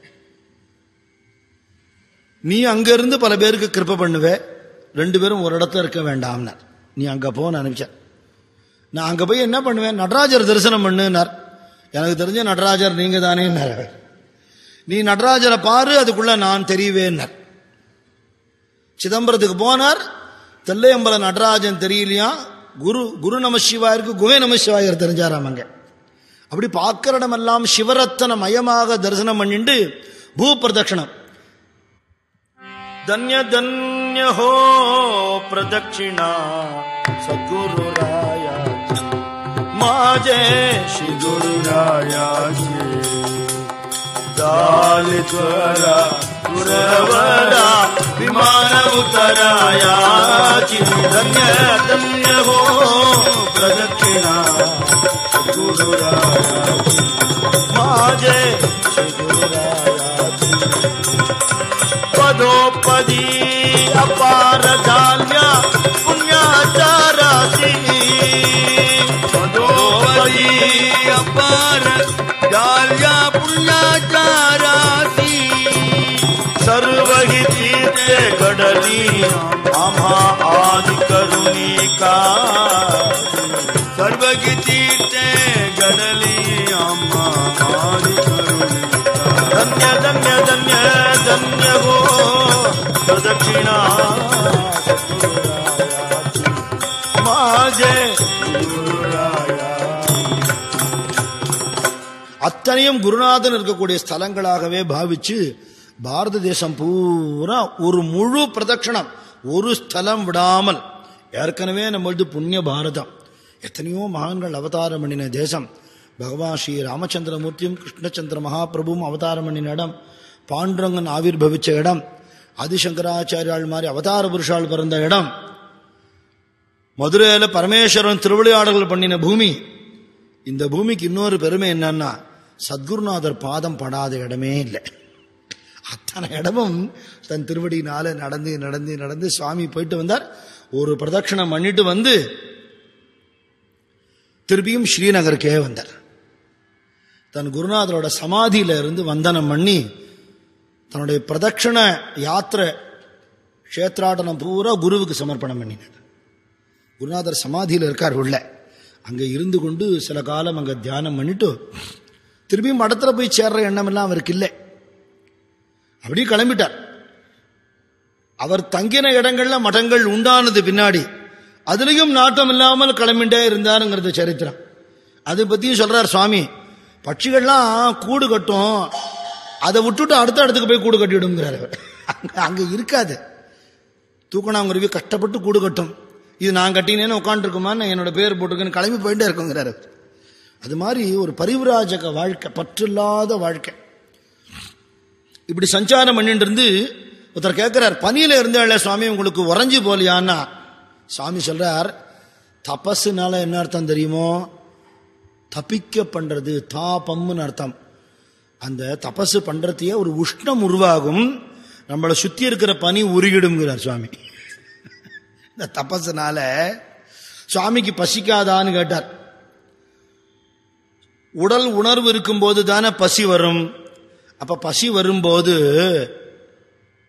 நீ அங்க இருந்து பல பேருக்கு கிருப்ப பண்ணுவே ரெண்டு பேரும் ஒரு இடத்துல இருக்க வேண்டாம்னார் நீ அங்க போன்னு அனுப்பிச்ச நான் அங்க போய் என்ன பண்ணுவேன் நடராஜர் தரிசனம் பண்ணுனார் எனக்கு தெரிஞ்ச நடராஜர் நீங்க தானேன்னார் நீ நடராஜரை பாரு அதுக்குள்ள நான் தெரியவேன்னார் சிதம்பரத்துக்கு போனார் தெல்லையம்பல நடராஜன் தெரியலையா குரு குரு நம சிவாயருக்கு குகை நம சிவாயர் தெரிஞ்சாராம் அங்க அப்படி பார்க்கிற இடமெல்லாம் சிவரத்தன மயமாக தரிசனம் பண்ணிட்டு பூ பிரதட்சணம் தன்ய தன்ய ஹோ பிரதட்சிணா சத்குருராய மாஜே ஸ்ரீ குருராயாஜே दाल त्वरा गुरवरा विमान उतराया धन्य धन्य हो प्रदक्षिणा गुरुराया माझे श्री गुरुराया पदोपदी अपार झाल्या पुण्याचाराची पदोपदी अपार झाल्या पुण्याचाराची सर्व ही तीर्थे घडली आम्हा आदि करुणी का सर्व ही तीर्थे घडली आम्हा आदि करुणी धन्य धन्य धन्य धन्य हो प्रदक्षिणा माझे गुरुराया அத்தனையும் குருநாதன் இருக்கக்கூடிய ஸ்தலங்களாகவே பாவிச்சு பாரத தேசம் பூரா ஒரு முழு பிரதட்சணம் ஒரு ஸ்தலம் விடாமல் ஏற்கனவே நம்மளது புண்ணிய பாரதம் எத்தனையோ மகான்கள் அவதாரம் பண்ணின தேசம் பகவான் ஸ்ரீ ராமச்சந்திரமூர்த்தியும் கிருஷ்ணச்சந்திர மகாபிரபுவும் அவதாரம் பண்ணின இடம் பாண்டுரங்கன் ஆவிர் பவிச்ச இடம் ஆதிசங்கராச்சாரியால் மாதிரி அவதார புருஷால் பிறந்த இடம் மதுரையில் பரமேஸ்வரன் திருவிளையாடல்கள் பண்ணின பூமி இந்த பூமிக்கு இன்னொரு பெருமை என்னன்னா சத்குருநாதர் பாதம் படாத இடமே இல்லை அத்தனை இடமும் தன் திருவடியினால நடந்து நடந்து நடந்து சுவாமி போயிட்டு வந்தார் ஒரு பிரதட்சணம் பண்ணிட்டு வந்து திருப்பியும் ஸ்ரீநகருக்கே வந்தார் தன் குருநாதரோட சமாதியில இருந்து வந்தனம் பண்ணி தன்னுடைய பிரதட்சண யாத்திரை கஷேத்ராடனம் பூரா குருவுக்கு சமர்ப்பணம் பண்ணினார் குருநாதர் சமாதியில் இருக்கார் உள்ள அங்க இருந்து கொண்டு சில காலம் அங்க தியானம் பண்ணிட்டு திரும்பியும் மடத்துல போய் சேர்ற எண்ணம் எல்லாம் அவருக்கு இல்லை அப்படியே கிளம்பிட்டார் அவர் தங்கின இடங்கள்ல மடங்கள் உண்டானது பின்னாடி அதுலயும் நாட்டம் இல்லாமல் கிளம்பிட்டே இருந்தாருங்கிறது சரித்திரம் அதை பத்தியும் சொல்றார் சுவாமி பட்சிகள்லாம் கூடு கட்டும் அதை விட்டுட்டு அடுத்த இடத்துக்கு போய் கூடு கட்டிவிடுங்கிறார் அவர். அங்க அங்க இருக்காது தூக்கணாங்குருவி கஷ்டப்பட்டு கூடு கட்டும் இது நான் கட்டினேன்னு உட்காந்துருக்குமான்னு என்னோட பேர் போட்டுருக்குன்னு கிளம்பி போயிட்டே இருக்குங்கிறாரு அது மாதிரி ஒரு பரிவிராஜக வாழ்க்கை பற்றில்லாத வாழ்க்கை இப்படி சஞ்சாரம் பண்ணிட்டு இருந்து ஒருத்தர் கேட்கிறார் பனியில இருந்தால சுவாமி உங்களுக்கு உறைஞ்சு போலியான்னா சுவாமி சொல்றார் தபஸுனால என்ன அர்த்தம் தெரியுமோ தப்பிக்க பண்றது தாபம்னு அர்த்தம் அந்த தபசு பண்றதையே ஒரு உஷ்ணம் உருவாகும் நம்மளை சுத்தி இருக்கிற பனி உருகிடுங்கிறார் சுவாமி இந்த தபசுனால சுவாமிக்கு பசிக்காதான்னு கேட்டார் உடல் உணர்வு இருக்கும்போது தானே பசி வரும் அப்ப பசி வரும்போது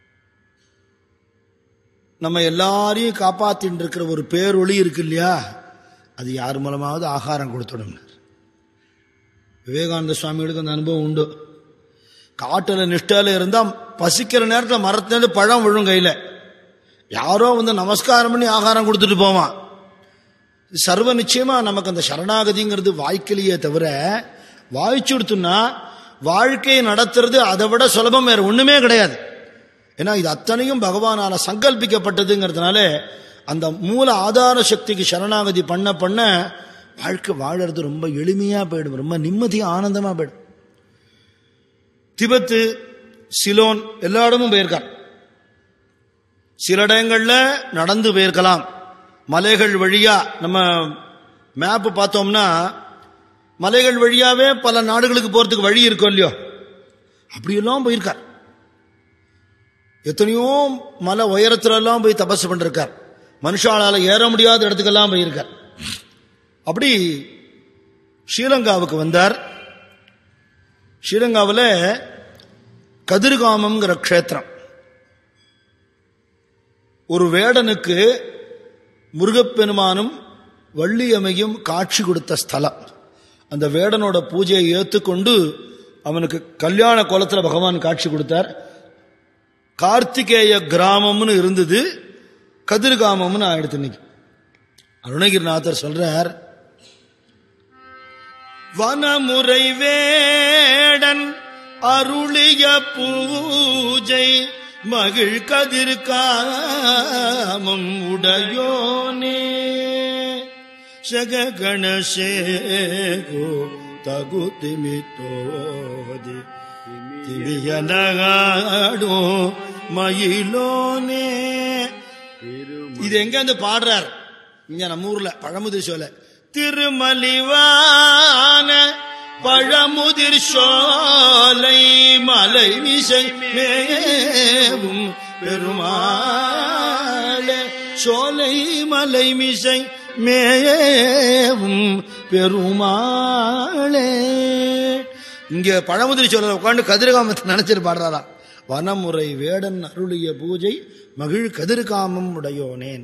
நம்ம எல்லாரையும் காப்பாத்தின்னு இருக்கிற ஒரு பேரொளி இருக்கு இல்லையா அது யார் மூலமாவது ஆகாரம் கொடுத்துடும் விவேகானந்த சுவாமிகளுக்கு அந்த அனுபவம் உண்டு காட்டில் நிஷ்டையில் இருந்தால் பசிக்கிற நேரத்தில் மரத்துலேருந்து பழம் விழும் கையில் யாரோ வந்து நமஸ்காரம் பண்ணி ஆகாரம் கொடுத்துட்டு போவான் சர்வ நிச்சயமா நமக்கு அந்த சரணாகதிங்கிறது வாய்க்கலையே தவிர வாய்ச்சு கொடுத்துன்னா வாழ்க்கையை நடத்துறது அதை விட சுலபம் வேற ஒண்ணுமே கிடையாது ஏன்னா இது அத்தனையும் பகவானால சங்கல்பிக்கப்பட்டதுங்கிறதுனால அந்த மூல ஆதார சக்திக்கு சரணாகதி பண்ண பண்ண வாழ்க்கை வாழறது ரொம்ப எளிமையா போயிடும் ரொம்ப நிம்மதியா ஆனந்தமா போயிடும் திபத்து சிலோன் எல்லா இடமும் போயிருக்கார் சில இடங்கள்ல நடந்து போயிருக்கலாம் மலைகள் வழியா நம்ம மேப் பார்த்தோம்னா மலைகள் வழியாவே பல நாடுகளுக்கு போறதுக்கு வழி இருக்கும் இல்லையோ அப்படியெல்லாம் போயிருக்கார் எத்தனையோ மலை உயரத்துல எல்லாம் போய் தபசு பண்ணிருக்கார் மனுஷாலால ஏற முடியாத இடத்துக்கெல்லாம் போயிருக்கார் அப்படி ஸ்ரீலங்காவுக்கு வந்தார் ஸ்ரீலங்காவில் கதிர்காமம்ங்கிற க்ஷேத்திரம் ஒரு வேடனுக்கு முருகப்பெருமானும் வள்ளியமையும் காட்சி கொடுத்த ஸ்தலம் அந்த வேடனோட பூஜையை ஏற்றுக்கொண்டு அவனுக்கு கல்யாண கோலத்தில் பகவான் காட்சி கொடுத்தார் கார்த்திகேய கிராமம்னு இருந்தது கதிர்காமம்னு ஆயிடுத்து இன்னைக்கு அருணகிரிநாதர் சொல்றார் வனமுறை வேடன் அருளிய பூஜை மகிழ் கதிர்காமம் உடையோனே சககணசேகோ தகு திமித்தோதி திவியனகாடோ மயிலோனே இது எங்க வந்து பாடுறார் இங்க நம்ம ஊர்ல பழமுதிர் சோல திருமலிவான பழமுதிர் சோலை மலை மிசை மேவும் பெருமாளே சோலை மலை மிசை மேவும் பெருமாளே இங்க பழமுதிரி சோழ உட்காந்து கதிர்காமத்தை நினைச்சிட்டு பாடுறாரா வனமுறை வேடன் அருளிய பூஜை மகிழ் கதிர்காமம் உடையோனேன்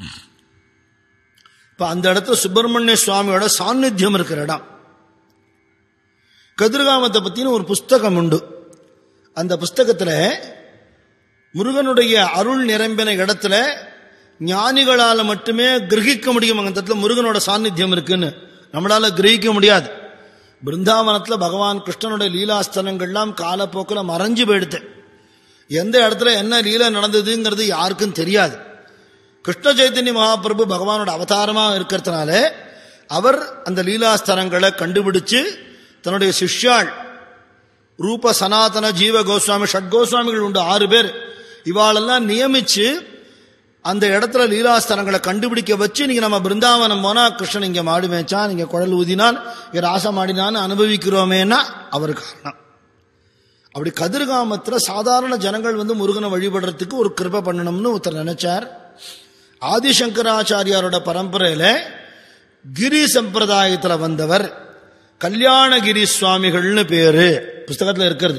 இப்ப அந்த இடத்துல சுப்பிரமணிய சுவாமியோட சாநித்தியம் இருக்கிற இடம் கதிர்காமத்தை பத்தின ஒரு புஸ்தகம் உண்டு அந்த புஸ்தகத்துல முருகனுடைய அருள் நிரம்பின இடத்துல ஞானிகளால மட்டுமே கிரகிக்க முடியும் அந்த இடத்துல முருகனோட சாநித்தியம் இருக்குன்னு நம்மளால கிரகிக்க முடியாது பிருந்தாவனத்துல பகவான் கிருஷ்ணனுடைய லீலாஸ்தலங்கள்லாம் காலப்போக்கில் மறைஞ்சு போயிடுது எந்த இடத்துல என்ன லீலை நடந்ததுங்கிறது யாருக்கும் தெரியாது கிருஷ்ண சைத்தன்ய மகாபிரபு பகவானோட அவதாரமா இருக்கிறதுனால அவர் அந்த லீலாஸ்தலங்களை கண்டுபிடிச்சு தன்னுடைய சிஷ்யாள் ரூப சனாதன ஜீவ கோஸ்வாமி ஷட் கோஸ்வாமிகள் உண்டு ஆறு பேர் இவாளெல்லாம் நியமிச்சு அந்த இடத்துல லீலாஸ்தலங்களை கண்டுபிடிக்க வச்சு நீங்க நம்ம பிருந்தாவனம் போனா கிருஷ்ணன் இங்க மாடு மேய்ச்சான் இங்க குழல் ஊதினான் இங்க ராசம் ஆடினான்னு அனுபவிக்கிறோமேனா அவர் காரணம் அப்படி கதிர்காமத்துல சாதாரண ஜனங்கள் வந்து முருகனை வழிபடுறதுக்கு ஒரு கிருபை பண்ணணும்னு ஒருத்தர் நினைச்சார் ஆதிசங்கராச்சாரியாரோட பரம்பரையில கிரி சம்பிரதாயத்துல வந்தவர் கல்யாணகிரி சுவாமிகள்னு பேரு புஸ்தகத்துல இருக்கிறது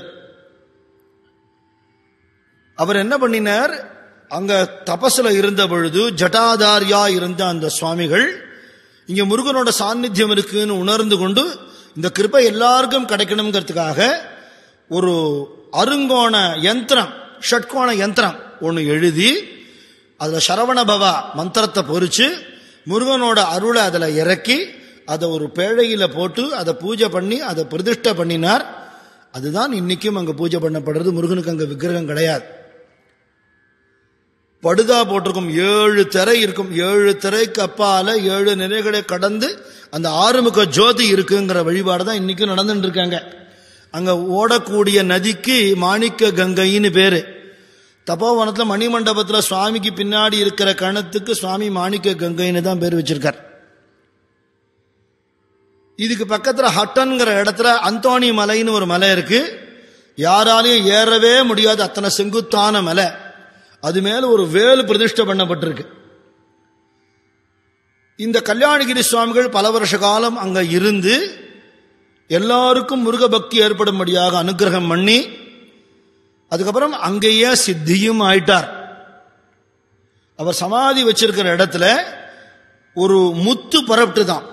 அவர் என்ன பண்ணினார் அங்க தபசுல இருந்த பொழுது ஜட்டாதாரியா இருந்த அந்த சுவாமிகள் இங்க முருகனோட சாநித்தியம் இருக்குன்னு உணர்ந்து கொண்டு இந்த கிருப்பை எல்லாருக்கும் கிடைக்கணுங்கிறதுக்காக ஒரு அருங்கோண யந்திரம் ஷட்கோண யந்திரம் ஒன்று எழுதி அதுல சரவண பவா மந்திரத்தை பொறிச்சு முருகனோட அருளை அதுல இறக்கி அதை ஒரு பேழையில போட்டு அதை பூஜை பண்ணி அதை பிரதிஷ்டை பண்ணினார் அதுதான் இன்னைக்கும் அங்க பூஜை பண்ணப்படுறது முருகனுக்கு அங்க விக்கிரகம் கிடையாது படுதா போட்டிருக்கும் ஏழு திரை இருக்கும் ஏழு திரைக்கு அப்பால ஏழு நிலைகளை கடந்து அந்த ஆறுமுக ஜோதி இருக்குங்கிற வழிபாடு தான் இன்னைக்கும் நடந்துட்டு இருக்காங்க அங்க ஓடக்கூடிய நதிக்கு மாணிக்க கங்கைன்னு பேரு தப்போவனத்துல மணிமண்டபத்துல சுவாமிக்கு பின்னாடி இருக்கிற கணத்துக்கு சுவாமி மாணிக்க கங்கைன்னு தான் பேர் வச்சிருக்கார் இதுக்கு பக்கத்துல ஹட்டன்கிற இடத்துல அந்தோணி மலைன்னு ஒரு மலை இருக்கு யாராலையும் ஏறவே முடியாது அத்தனை செங்குத்தான மலை அது மேல ஒரு வேலு பிரதிஷ்டை பண்ணப்பட்டிருக்கு இந்த கல்யாணகிரி சுவாமிகள் பல வருஷ காலம் அங்க இருந்து எல்லாருக்கும் முருக பக்தி ஏற்படும்படியாக அனுகிரகம் பண்ணி அதுக்கப்புறம் அங்கேயே சித்தியும் ஆயிட்டார் அவர் சமாதி வச்சிருக்கிற இடத்துல ஒரு முத்து பரப்பிட்டு தான்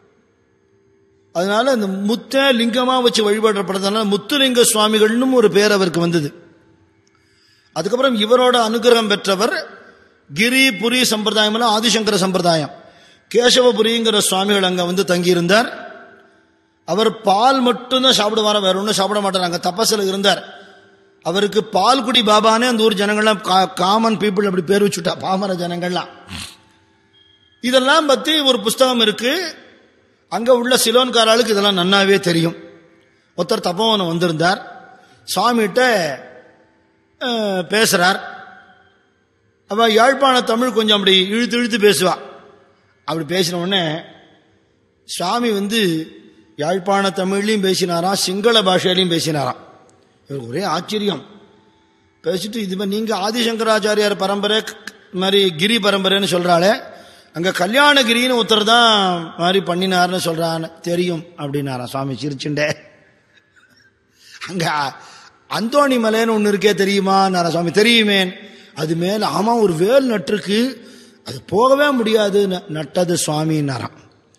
அதனால அந்த முத்த லிங்கமா வச்சு வழிபடப்படுறதுனால முத்துலிங்க சுவாமிகள்னு ஒரு பேர் அவருக்கு வந்தது அதுக்கப்புறம் இவரோட அனுகிரகம் பெற்றவர் கிரி புரி சம்பிரதாயம் எல்லாம் ஆதிசங்கர சம்பிரதாயம் கேசவபுரிங்கிற சுவாமிகள் அங்க வந்து தங்கியிருந்தார் அவர் பால் மட்டும்தான் சாப்பிடுவாரா வேற ஒன்றும் சாப்பிட மாட்டார் அங்க தபஸில் இருந்தார் அவருக்கு பால்குடி பாபானே அந்த ஊர் ஜனங்கள்லாம் காமன் பீப்புள் அப்படி பேர் வச்சுட்டா பாமர ஜனங்கள்லாம் இதெல்லாம் பத்தி ஒரு புஸ்தகம் இருக்கு அங்க உள்ள சிலோன்காராளுக்கு இதெல்லாம் நன்னாவே தெரியும் ஒருத்தர் தப்போவனம் வந்திருந்தார் சுவாமிகிட்ட அஹ், பேசுறார் அவ யாழ்ப்பாண தமிழ் கொஞ்சம் அப்படி இழுத்து இழுத்து பேசுவா அப்படி பேசின உடனே சுவாமி வந்து யாழ்ப்பாண தமிழ்லையும் பேசினாராம் சிங்கள பாஷையிலையும் பேசினாராம் இவருக்கு ஒரே ஆச்சரியம் பேசிட்டு இது மாதிரி நீங்க ஆதிசங்கராச்சாரியார் பரம்பரை இந்த மாதிரி கிரி பரம்பரைன்னு சொல்றாளே அங்க கல்யாணகிரின்னு ஒருத்தர் தான் மாதிரி பண்ணினார்னு சொல்றான்னு தெரியும் அப்படின்னாராம் சுவாமி சிரிச்சுண்டே அங்க அந்தோணி மலைன்னு ஒன்று இருக்கே தெரியுமா சுவாமி தெரியுமேன் அது மேல ஆமா ஒரு வேல் நட்டுருக்கு அது போகவே முடியாது ந- நட்டது சுவாமின்னாராம்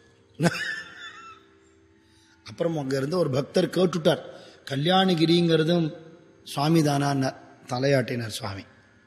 அப்புறம் அங்க இருந்து ஒரு பக்தர் கேட்டுட்டார் கல்யாணகிரிங்கிறதும் சுவாமி தானான்னார் தலையாட்டினார் சுவாமி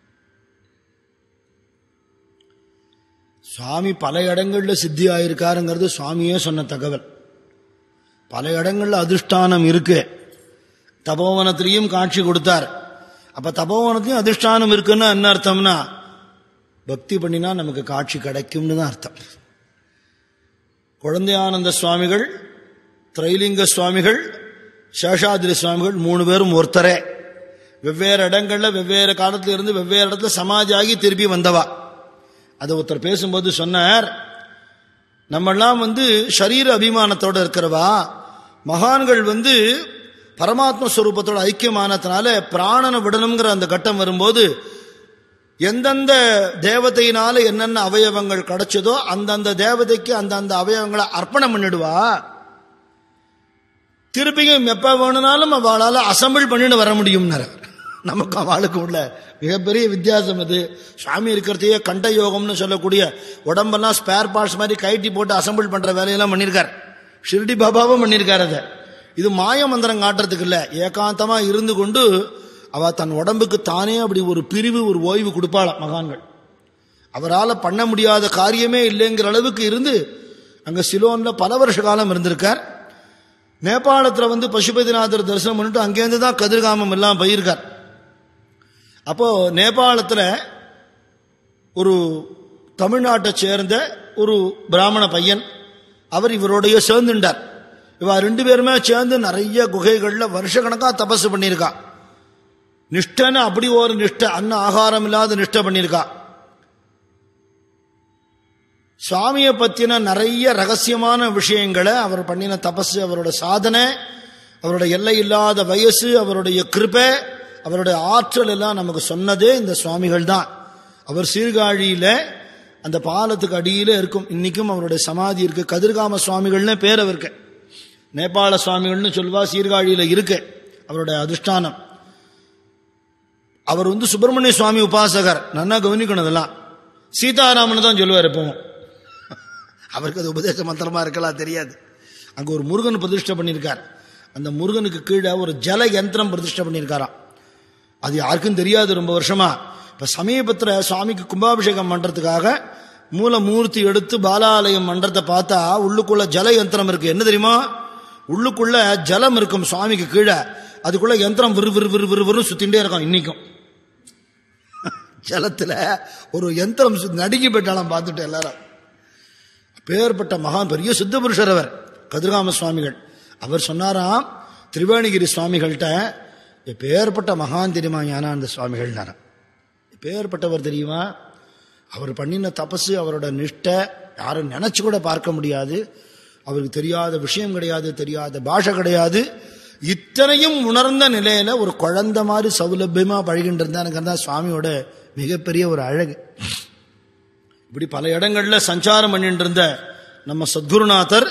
சுவாமி பல இடங்கள்ல சித்தி ஆயிருக்காருங்கிறது சுவாமியே சொன்ன தகவல் பல இடங்கள்ல அதிஷ்டானம் இருக்கு தபோவனத்திலையும் காட்சி கொடுத்தார் அப்ப தபோவனத்திலையும் அதிஷ்டானம் இருக்குன்னா என்ன அர்த்தம்னா பக்தி பண்ணினா நமக்கு காட்சி கிடைக்கும்னு தான் அர்த்தம் குழந்தையானந்த சுவாமிகள் திரைலிங்க சுவாமிகள் சேஷாதிரி சுவாமிகள் மூணு பேரும் ஒருத்தரே வெவ்வேறு இடங்கள்ல வெவ்வேறு காலத்துல இருந்து வெவ்வேறு இடத்துல சமாஜாகி திருப்பி வந்தவா அதை ஒருத்தர் பேசும்போது சொன்னார் நம்மெல்லாம் வந்து சரீர அபிமானத்தோட இருக்கிறவா மகான்கள் வந்து பரமாத்ம ஸ்வரூபத்தோட ஐக்கியமானதுனால பிராணனை விடணுங்கிற அந்த கட்டம் வரும்போது எந்தெந்த தேவதையினால என்னென்ன அவயவங்கள் கிடைச்சதோ அந்தந்த தேவதைக்கு அந்தந்த அவயவங்களை அர்ப்பணம் பண்ணிடுவா திருப்பியும் எப்ப வேணும்னாலும் அவளால அசம்பிள் பண்ணிட்டு வர முடியும்னாரு நமக்கு அவளுக்கு உள்ள மிகப்பெரிய வித்தியாசம் அது சுவாமி இருக்கிறதையே கண்ட யோகம்னு சொல்லக்கூடிய உடம்பெல்லாம் ஸ்பேர் பார்ட்ஸ் மாதிரி கைட்டி போட்டு அசம்பிள் பண்ற வேலையெல்லாம் பண்ணியிருக்கார் ஷிர்டி பாபாவும் பண்ணியிருக்கார் அதை இது மாய மந்திரம் காட்டுறதுக்கு இல்ல ஏகாந்தமா இருந்து கொண்டு அவ தன் உடம்புக்கு தானே அப்படி ஒரு பிரிவு ஒரு ஓய்வு கொடுப்பாளாம் மகான்கள் அவரால் பண்ண முடியாத காரியமே இல்லைங்கிற அளவுக்கு இருந்து அங்க சிலோன்ல பல வருஷ காலம் இருந்திருக்கார் நேபாளத்தில் வந்து பசுபதிநாதர் தரிசனம் பண்ணிட்டு அங்கேருந்து தான் கதிர்காமம் எல்லாம் போயிருக்கார் அப்போ நேபாளத்தில் ஒரு தமிழ்நாட்டை சேர்ந்த ஒரு பிராமண பையன் அவர் இவரோடைய சேர்ந்துட்டார் இவ ரெண்டு பேருமே சேர்ந்து நிறைய குகைகள்ல வருஷக்கணக்கா தபசு பண்ணியிருக்கா நிஷ்டன்னு அப்படி ஒரு நிஷ்ட அன்ன ஆகாரம் இல்லாத நிஷ்டை பண்ணியிருக்கா சுவாமியை பத்தின நிறைய ரகசியமான விஷயங்களை அவர் பண்ணின தபசு அவரோட சாதனை அவரோட எல்லை இல்லாத வயசு அவருடைய கிருபை அவருடைய ஆற்றல் எல்லாம் நமக்கு சொன்னதே இந்த சுவாமிகள் தான் அவர் சீர்காழியில அந்த பாலத்துக்கு அடியில இருக்கும் இன்னைக்கும் அவருடைய சமாதி இருக்கு கதிர்காம சுவாமிகள்னு பேர் அவருக்கு நேபாள சுவாமிகள்னு சொல்லுவா சீர்காழியில இருக்கு அவருடைய அதிஷ்டானம் அவர் வந்து சுப்பிரமணிய சுவாமி உபாசகர் நன்னா கவனிக்கணும் இதெல்லாம் சீதாராமன் தான் சொல்லுவார் எப்பவும் அவருக்கு அது உபதேச மந்திரமா இருக்கலாம் தெரியாது அங்க ஒரு முருகன் பிரதிஷ்டை பண்ணியிருக்கார் அந்த முருகனுக்கு கீழே ஒரு ஜல யந்திரம் பிரதிஷ்டை பண்ணியிருக்காராம் அது யாருக்கும் தெரியாது ரொம்ப வருஷமா இப்ப சமீபத்தில் சுவாமிக்கு கும்பாபிஷேகம் பண்றதுக்காக மூலமூர்த்தி எடுத்து பாலாலயம் மன்றத்தை பார்த்தா உள்ளுக்குள்ள ஜல யந்திரம் இருக்கு என்ன தெரியுமா உள்ளுக்குள்ள ஜலம் இருக்கும் சுவாமிக்கு கீழே அதுக்குள்ள யந்திரம் விறு விறு விறு விறு விறு சுத்திண்டே இருக்கும் இன்னைக்கும் ஜலத்துல ஒரு யந்திரம் சு- நடுங்கி போயிட்டாலும் பார்த்துட்டு எல்லாரும் பேர்பட்ட மகான் பெரிய சித்த புருஷர் அவர் கதிர்காம சுவாமிகள் அவர் சொன்னாராம் திரிவேணிகிரி சுவாமிகள்கிட்ட பேர்பட்ட மகான் தெரியுமா ஞானானந்த சுவாமிகள்னாராம் பேர்பட்டவர் தெரியுமா அவர் பண்ணின தபசு அவரோட நிஷ்டை யாரும் நினைச்சு கூட பார்க்க முடியாது அவருக்கு தெரியாத விஷயம் கிடையாது தெரியாத பாஷை கிடையாது இத்தனையும் உணர்ந்த நிலையில ஒரு குழந்தை மாதிரி சௌலபியமா பழகிட்டு இருந்தானுங்கிறது தான் சுவாமியோட மிகப்பெரிய ஒரு அழகு இப்படி பல இடங்கள்ல சஞ்சாரம் பண்ணிட்டு இருந்த நம்ம சத்குருநாதர்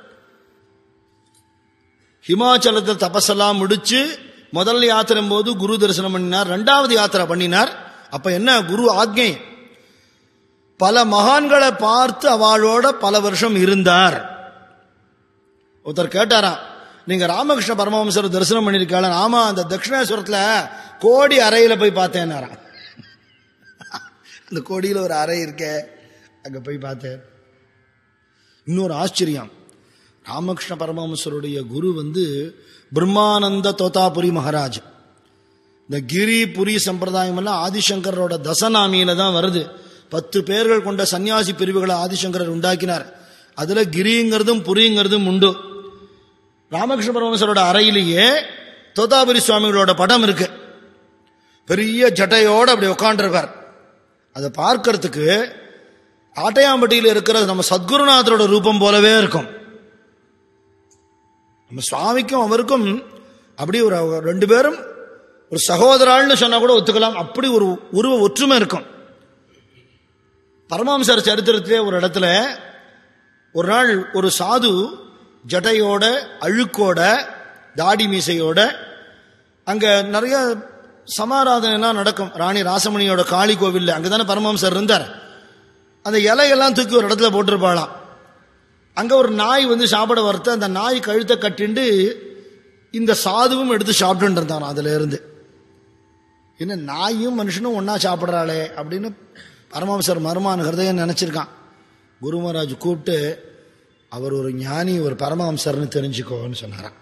ஹிமாச்சலத்தில் தபஸெல்லாம் முடிச்சு முதல் யாத்திரை போது குரு தரிசனம் பண்ணினார் ரெண்டாவது யாத்திரை பண்ணினார் அப்ப என்ன குரு ஆக்ஞை பல மகான்களை பார்த்து அவளோட பல வருஷம் இருந்தார் ஒருத்தர் கேட்டாராம் நீங்க ராமகிருஷ்ண பரமஹம்சர் தரிசனம் பண்ணிருக்காள ஆமா அந்த தட்சிணேஸ்வரத்துல கோடி அறையில போய் பார்த்தேன்னாராம் அந்த கோடியில ஒரு அறை இருக்கே அங்க போய் பார்த்தேன் இன்னொரு ஆச்சரியம் ராமகிருஷ்ண பரமஹம்சருடைய குரு வந்து பிரம்மானந்த தோதாபுரி மகாராஜ் இந்த கிரி புரி சம்பிரதாயம் எல்லாம் ஆதிசங்கரோட தசநாமியில தான் வருது பத்து பேர்கள் கொண்ட சன்னியாசி பிரிவுகளை ஆதிசங்கரர் உண்டாக்கினார் அதுல கிரிங்கிறதும் புரிங்கிறதும் உண்டு ராமகிருஷ்ண பரமஹம்சரோட அறையிலேயே தோதாபுரி சுவாமிகளோட படம் இருக்கு பெரிய ஜட்டையோட அப்படி உட்காண்டிருக்கார் அதை பார்க்கறதுக்கு ஆட்டையாம்பட்டியில் இருக்கிற நம்ம சத்குருநாதரோட ரூபம் போலவே இருக்கும் நம்ம சுவாமிக்கும் அவருக்கும் அப்படி ஒரு ரெண்டு பேரும் ஒரு சகோதராள்னு சொன்னா கூட ஒத்துக்கலாம் அப்படி ஒரு உருவ ஒற்றுமை இருக்கும் பரமஹம்சர் சரித்திரத்திலே ஒரு இடத்துல ஒரு நாள் ஒரு சாது ஜடையோட அழுக்கோட தாடி மீசையோட அங்க நிறைய சமாராதனைலாம் நடக்கும் ராணி ராசமணியோட காளி கோவில்ல அங்கதானே பரமஹம்சர் இருந்தார் அந்த இலையெல்லாம் தூக்கி ஒரு இடத்துல போட்டிருப்பாளாம் அங்க ஒரு நாய் வந்து சாப்பிட வரத்து அந்த நாய் கழுத்தை கட்டிண்டு இந்த சாதுவும் எடுத்து சாப்பிட்டு இருந்தான் அதுல இருந்து என்ன நாயும் மனுஷனும் ஒன்னா சாப்பிட்றாளே அப்படின்னு பரமஹம்சர் மருமான ஹிருதயம் நினைச்சிருக்கான் குரு மகாராஜ் கூப்பிட்டு அவர் ஒரு ஞானி ஒரு பரமஹம்சர்னு தெரிஞ்சுக்கோன்னு சொன்னாராம்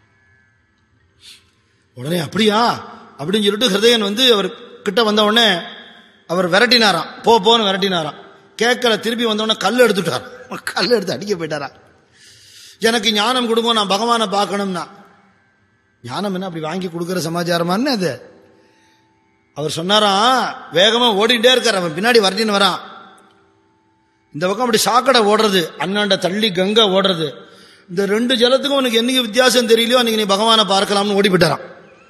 உடனே அப்படியா அப்படின்னு சொல்லிட்டு ஹிருதயன் வந்து அவர் கிட்ட வந்த உடனே அவர் விரட்டினாராம் போ போன்னு விரட்டினாராம் கேட்கல திருப்பி வந்த உடனே கல் எடுத்துட்டார் கல் எடுத்து அடிக்க போயிட்டாரா எனக்கு ஞானம் கொடுங்க நான் பகவானை பார்க்கணும்னா ஞானம் என்ன அப்படி வாங்கி கொடுக்குற சமாச்சாரமான்னு அது அவர் சொன்னாராம் வேகமா ஓடிட்டே இருக்கார் அவன் பின்னாடி வரட்டின்னு வரான் இந்த பக்கம் அப்படி சாக்கடை ஓடுறது அண்ணாண்ட தள்ளி கங்கை ஓடுறது இந்த ரெண்டு ஜலத்துக்கும் உனக்கு என்னைக்கு வித்தியாசம் தெரியலையோ அன்னைக்கு நீ பகவானை பார்க்கலாம்னு ஓடி போயிட்டாரான்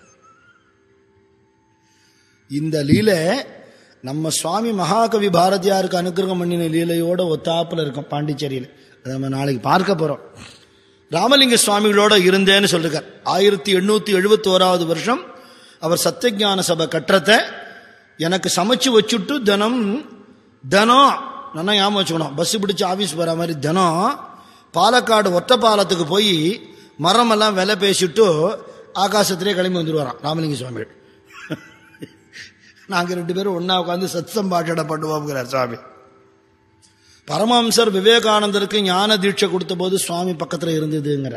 இந்த லீலை நம்ம சுவாமி மகாகவி பாரதியாருக்கு அனுகிரகம் பண்ணின லீலையோட ஒத்தாப்புல இருக்கும் பாண்டிச்சேரியில் அதை நம்ம நாளைக்கு பார்க்க போறோம் ராமலிங்க சுவாமிகளோட இருந்தேன்னு சொல்லிருக்கார் ஆயிரத்தி எண்ணூத்தி எழுபத்தி ஓராவது வருஷம் அவர் சத்தியஞான சபை கட்டுறத எனக்கு சமைச்சு வச்சுட்டு தினம் தினம் நல்லா ஞாபகம் வச்சுக்கணும் பஸ் பிடிச்சு ஆஃபீஸ் போகிற மாதிரி தினம் பாலக்காடு ஒற்றை பாலத்துக்கு போய் மரமெல்லாம் விலை பேசிட்டு ஆகாசத்திலே கிளம்பி வந்துடுவாராம் ராமலிங்க சுவாமிகள் நாங்கள் ரெண்டு பேரும் ஒன்றா உட்காந்து சத் சம்பாஷணை பண்ணுவோம்ங்கிறார் சுவாமி பரமஹம்சர் விவேகானந்தருக்கு ஞான தீட்சை கொடுத்த போது சுவாமி பக்கத்தில் இருந்ததுங்கிற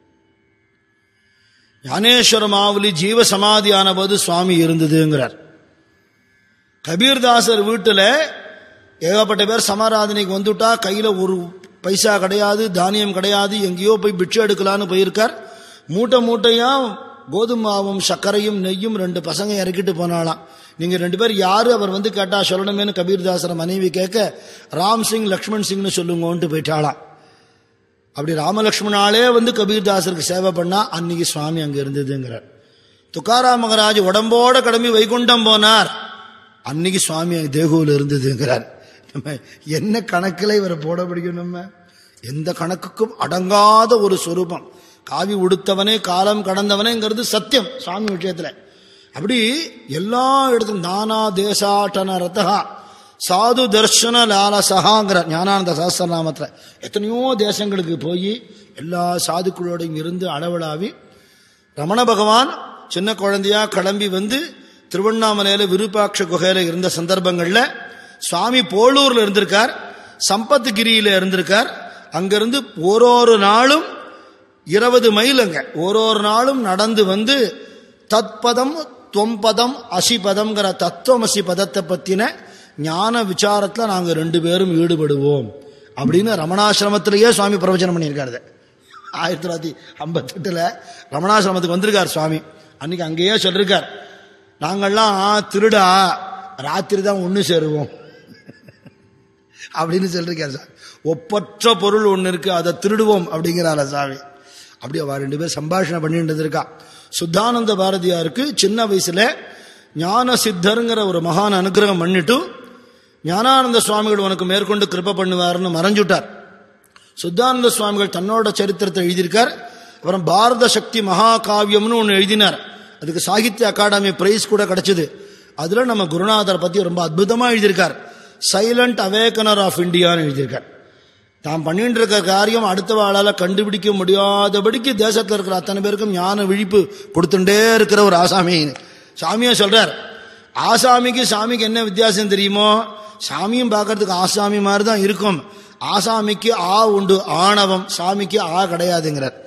ஞானேஸ்வர மாவுலி ஜீவ சமாதி ஆன போது சுவாமி இருந்ததுங்கிறார் கபீர்தாசர் வீட்டில் ஏகப்பட்ட பேர் சமாராதனைக்கு வந்துட்டா கையில் ஒரு பைசா கிடையாது தானியம் கிடையாது எங்கேயோ போய் பிட்சை எடுக்கலான்னு போயிருக்கார் மூட்டை மூட்டையா கோதுமாவும் சர்க்கரையும் நெய்யும் ரெண்டு பசங்க இறக்கிட்டு போனாலாம் நீங்க ரெண்டு பேர் யாரு அவர் வந்து கேட்டா சொல்லணுமேனு கபீர்தாசர மனைவி கேட்க ராம் சிங் லக்ஷ்மண் சிங்னு சொல்லுங்கன்ட்டு போயிட்டாளாம் அப்படி ராமலக்ஷ்மணாலே வந்து கபீர்தாசருக்கு சேவை பண்ணா அன்னைக்கு சுவாமி அங்க இருந்ததுங்கிறார் துக்காராம் மகராஜ் உடம்போட கிளம்பி வைகுண்டம் போனார் அன்னைக்கு சுவாமி தேகுவில் இருந்ததுங்கிறார் நம்ம என்ன கணக்கில் இவரை போட முடியும் நம்ம எந்த கணக்குக்கும் அடங்காத ஒரு சொரூபம் காவி உடுத்தவனே காலம் கடந்தவனேங்கிறது சத்தியம் சுவாமி விஷயத்துல அப்படி எல்லா இடத்தும் நானா தேசாட்டன ரத்தகா சாது தர்ஷன லாலசகாங்கிற ஞானானந்த சஹசிரநாமத்தில் எத்தனையோ தேசங்களுக்கு போய் எல்லா சாதுக்களோடையும் இருந்து அளவலாவி ரமண பகவான் சின்ன குழந்தையா கிளம்பி வந்து திருவண்ணாமலையில விருப்பாட்ச குகையில இருந்த சந்தர்ப்பங்கள்ல சுவாமி போலூர்ல இருந்திருக்கார் சம்பத்கிரியில இருந்திருக்கார் அங்கிருந்து ஒரு ஒரு நாளும் இருபது மைல் அங்க ஒரு ஒரு நாளும் நடந்து வந்து தத்பதம் தொம்பதம் அசிபதம்ங்கிற தத்துவமசி பதத்தை பத்தின ஞான விசாரத்துல நாங்க ரெண்டு பேரும் ஈடுபடுவோம் அப்படின்னு ரமணாசிரமத்திலேயே சுவாமி பிரவச்சனம் பண்ணியிருக்காரு ஆயிரத்தி தொள்ளாயிரத்தி ஐம்பத்தெட்டுல ரமணாசிரமத்துக்கு வந்திருக்கார் சுவாமி அன்னைக்கு அங்கேயே சொல்லிருக்கார் நாங்கள்லாம் திருடா ராத்திரி தான் ஒன்று சேருவோம் அப்படின்னு சொல்லிருக்கார் சார் ஒப்பற்ற பொருள் ஒன்று இருக்கு அதை திருடுவோம் அப்படிங்கிறார சாமி அப்படி அவ ரெண்டு பேர் சம்பாஷணை பண்ணிட்டு இருக்கா சுத்தானந்த பாரதியாருக்கு சின்ன வயசுல ஞான சித்தருங்கிற ஒரு மகான் அனுகிரகம் பண்ணிட்டு ஞானானந்த சுவாமிகள் உனக்கு மேற்கொண்டு கிருப்ப பண்ணுவார்னு மறைஞ்சுட்டார் சுத்தானந்த சுவாமிகள் தன்னோட சரித்திரத்தை எழுதியிருக்கார் அப்புறம் பாரத சக்தி மகாகாவியம்னு ஒன்று எழுதினார் அதுக்கு சாகித்ய அகாடமி பிரைஸ் கூட கிடைச்சது அதுல நம்ம குருநாதரை பத்தி ரொம்ப அற்புதமா எழுதியிருக்கார் சைலண்ட் அவேக்கனர் ஆஃப் இந்தியான்னு எழுதியிருக்கார் தான் பண்ணிட்டு இருக்க காரியம் அடுத்த வாழால கண்டுபிடிக்க முடியாதபடிக்கு தேசத்தில் இருக்கிற அத்தனை பேருக்கும் ஞான விழிப்பு கொடுத்துட்டே இருக்கிற ஒரு ஆசாமி சாமியா சொல்றார் ஆசாமிக்கு சாமிக்கு என்ன வித்தியாசம் தெரியுமோ சாமியும் பார்க்கறதுக்கு ஆசாமி மாதிரி தான் இருக்கும் ஆசாமிக்கு ஆ உண்டு ஆணவம் சாமிக்கு ஆ கிடையாதுங்கிறார்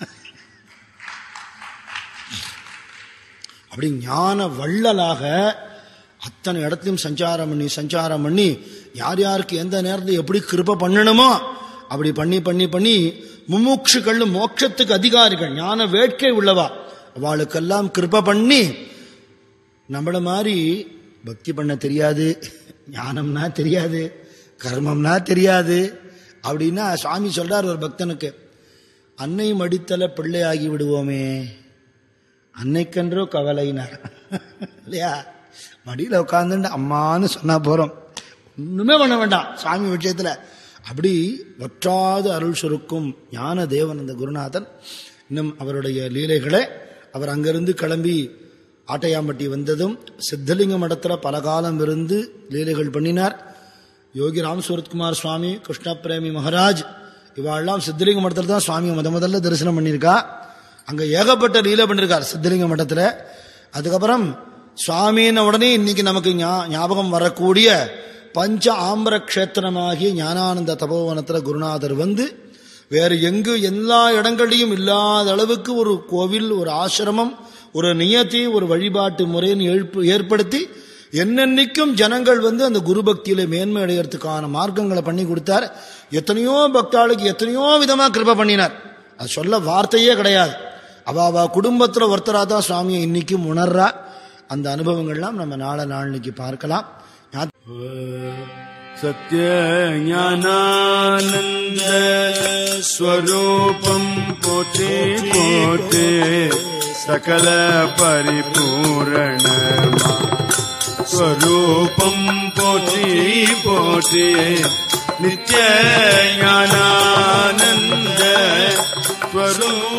அப்படி ஞான வள்ளலாக அத்தனை இடத்தையும் சஞ்சாரம் பண்ணி சஞ்சாரம் பண்ணி யார் யாருக்கு எந்த நேரத்தில் எப்படி கிருப பண்ணணுமோ அப்படி பண்ணி பண்ணி பண்ணி முமுட்சுகள் மோட்சத்துக்கு அதிகாரிகள் ஞான வேட்கை உள்ளவா அவளுக்கெல்லாம் கிருப பண்ணி நம்மள மாதிரி பக்தி பண்ண தெரியாது ஞானம்னா தெரியாது கர்மம்னா தெரியாது அப்படின்னா சுவாமி சொல்றார் ஒரு பக்தனுக்கு அன்னை மடித்தல பிள்ளையாகி விடுவோமே அன்னைக்கென்றோ கவலைனார் இல்லையா மடியில் உட்காந்துட்டு அம்மான்னு சொன்னா போறோம் ஒண்ணுமே பண்ண வேண்டாம் சாமி விஷயத்துல அப்படி வற்றாத அருள் சுருக்கும் ஞான தேவன் அந்த குருநாதன் இன்னும் அவருடைய லீலைகளை அவர் அங்கிருந்து கிளம்பி ஆட்டையாம்பட்டி வந்ததும் சித்தலிங்க மடத்துல பல காலம் இருந்து லீலைகள் பண்ணினார் யோகி ராம் சூரத்குமார் சுவாமி கிருஷ்ண பிரேமி மகாராஜ் இவாள்லாம் சித்தலிங்க மடத்துல தான் சுவாமி முத முதல்ல தரிசனம் பண்ணியிருக்கா அங்க ஏகப்பட்ட லீலை பண்ணிருக்கார் சித்தலிங்க மடத்துல அதுக்கப்புறம் சுவாமின்ன உடனே இன்னைக்கு நமக்கு ஞா- ஞாபகம் வரக்கூடிய பஞ்ச ஆம்பர கஷேத்திரமாகிய ஞானானந்த தபோவனத்துல குருநாதர் வந்து வேறு எங்கு எல்லா இடங்களையும் இல்லாத அளவுக்கு ஒரு கோவில் ஒரு ஆசிரமம் ஒரு நியதி ஒரு வழிபாட்டு முறைன்னு எழுப்பு ஏற்படுத்தி என்னென்னைக்கும் ஜனங்கள் வந்து அந்த குரு பக்தியில மேன்மை அடையறதுக்கான மார்க்கங்களை பண்ணி கொடுத்தார் எத்தனையோ பக்தாளுக்கு எத்தனையோ விதமா கிருப பண்ணினார் அது சொல்ல வார்த்தையே கிடையாது அவ அவ குடும்பத்துல ஒருத்தரா தான் சுவாமியை இன்னைக்கும் உணர்றா அந்த அனுபவங்கள்லாம் நம்ம நாளை நாளைக்கு பார்க்கலாம் ஞா- सत्यज्ञानानन्द स्वरूपम् पोटे पोटे सकल परिपूर्ण स्वरूपम् पोटे पोटे नित्य ज्ञानानन्द स्वरूप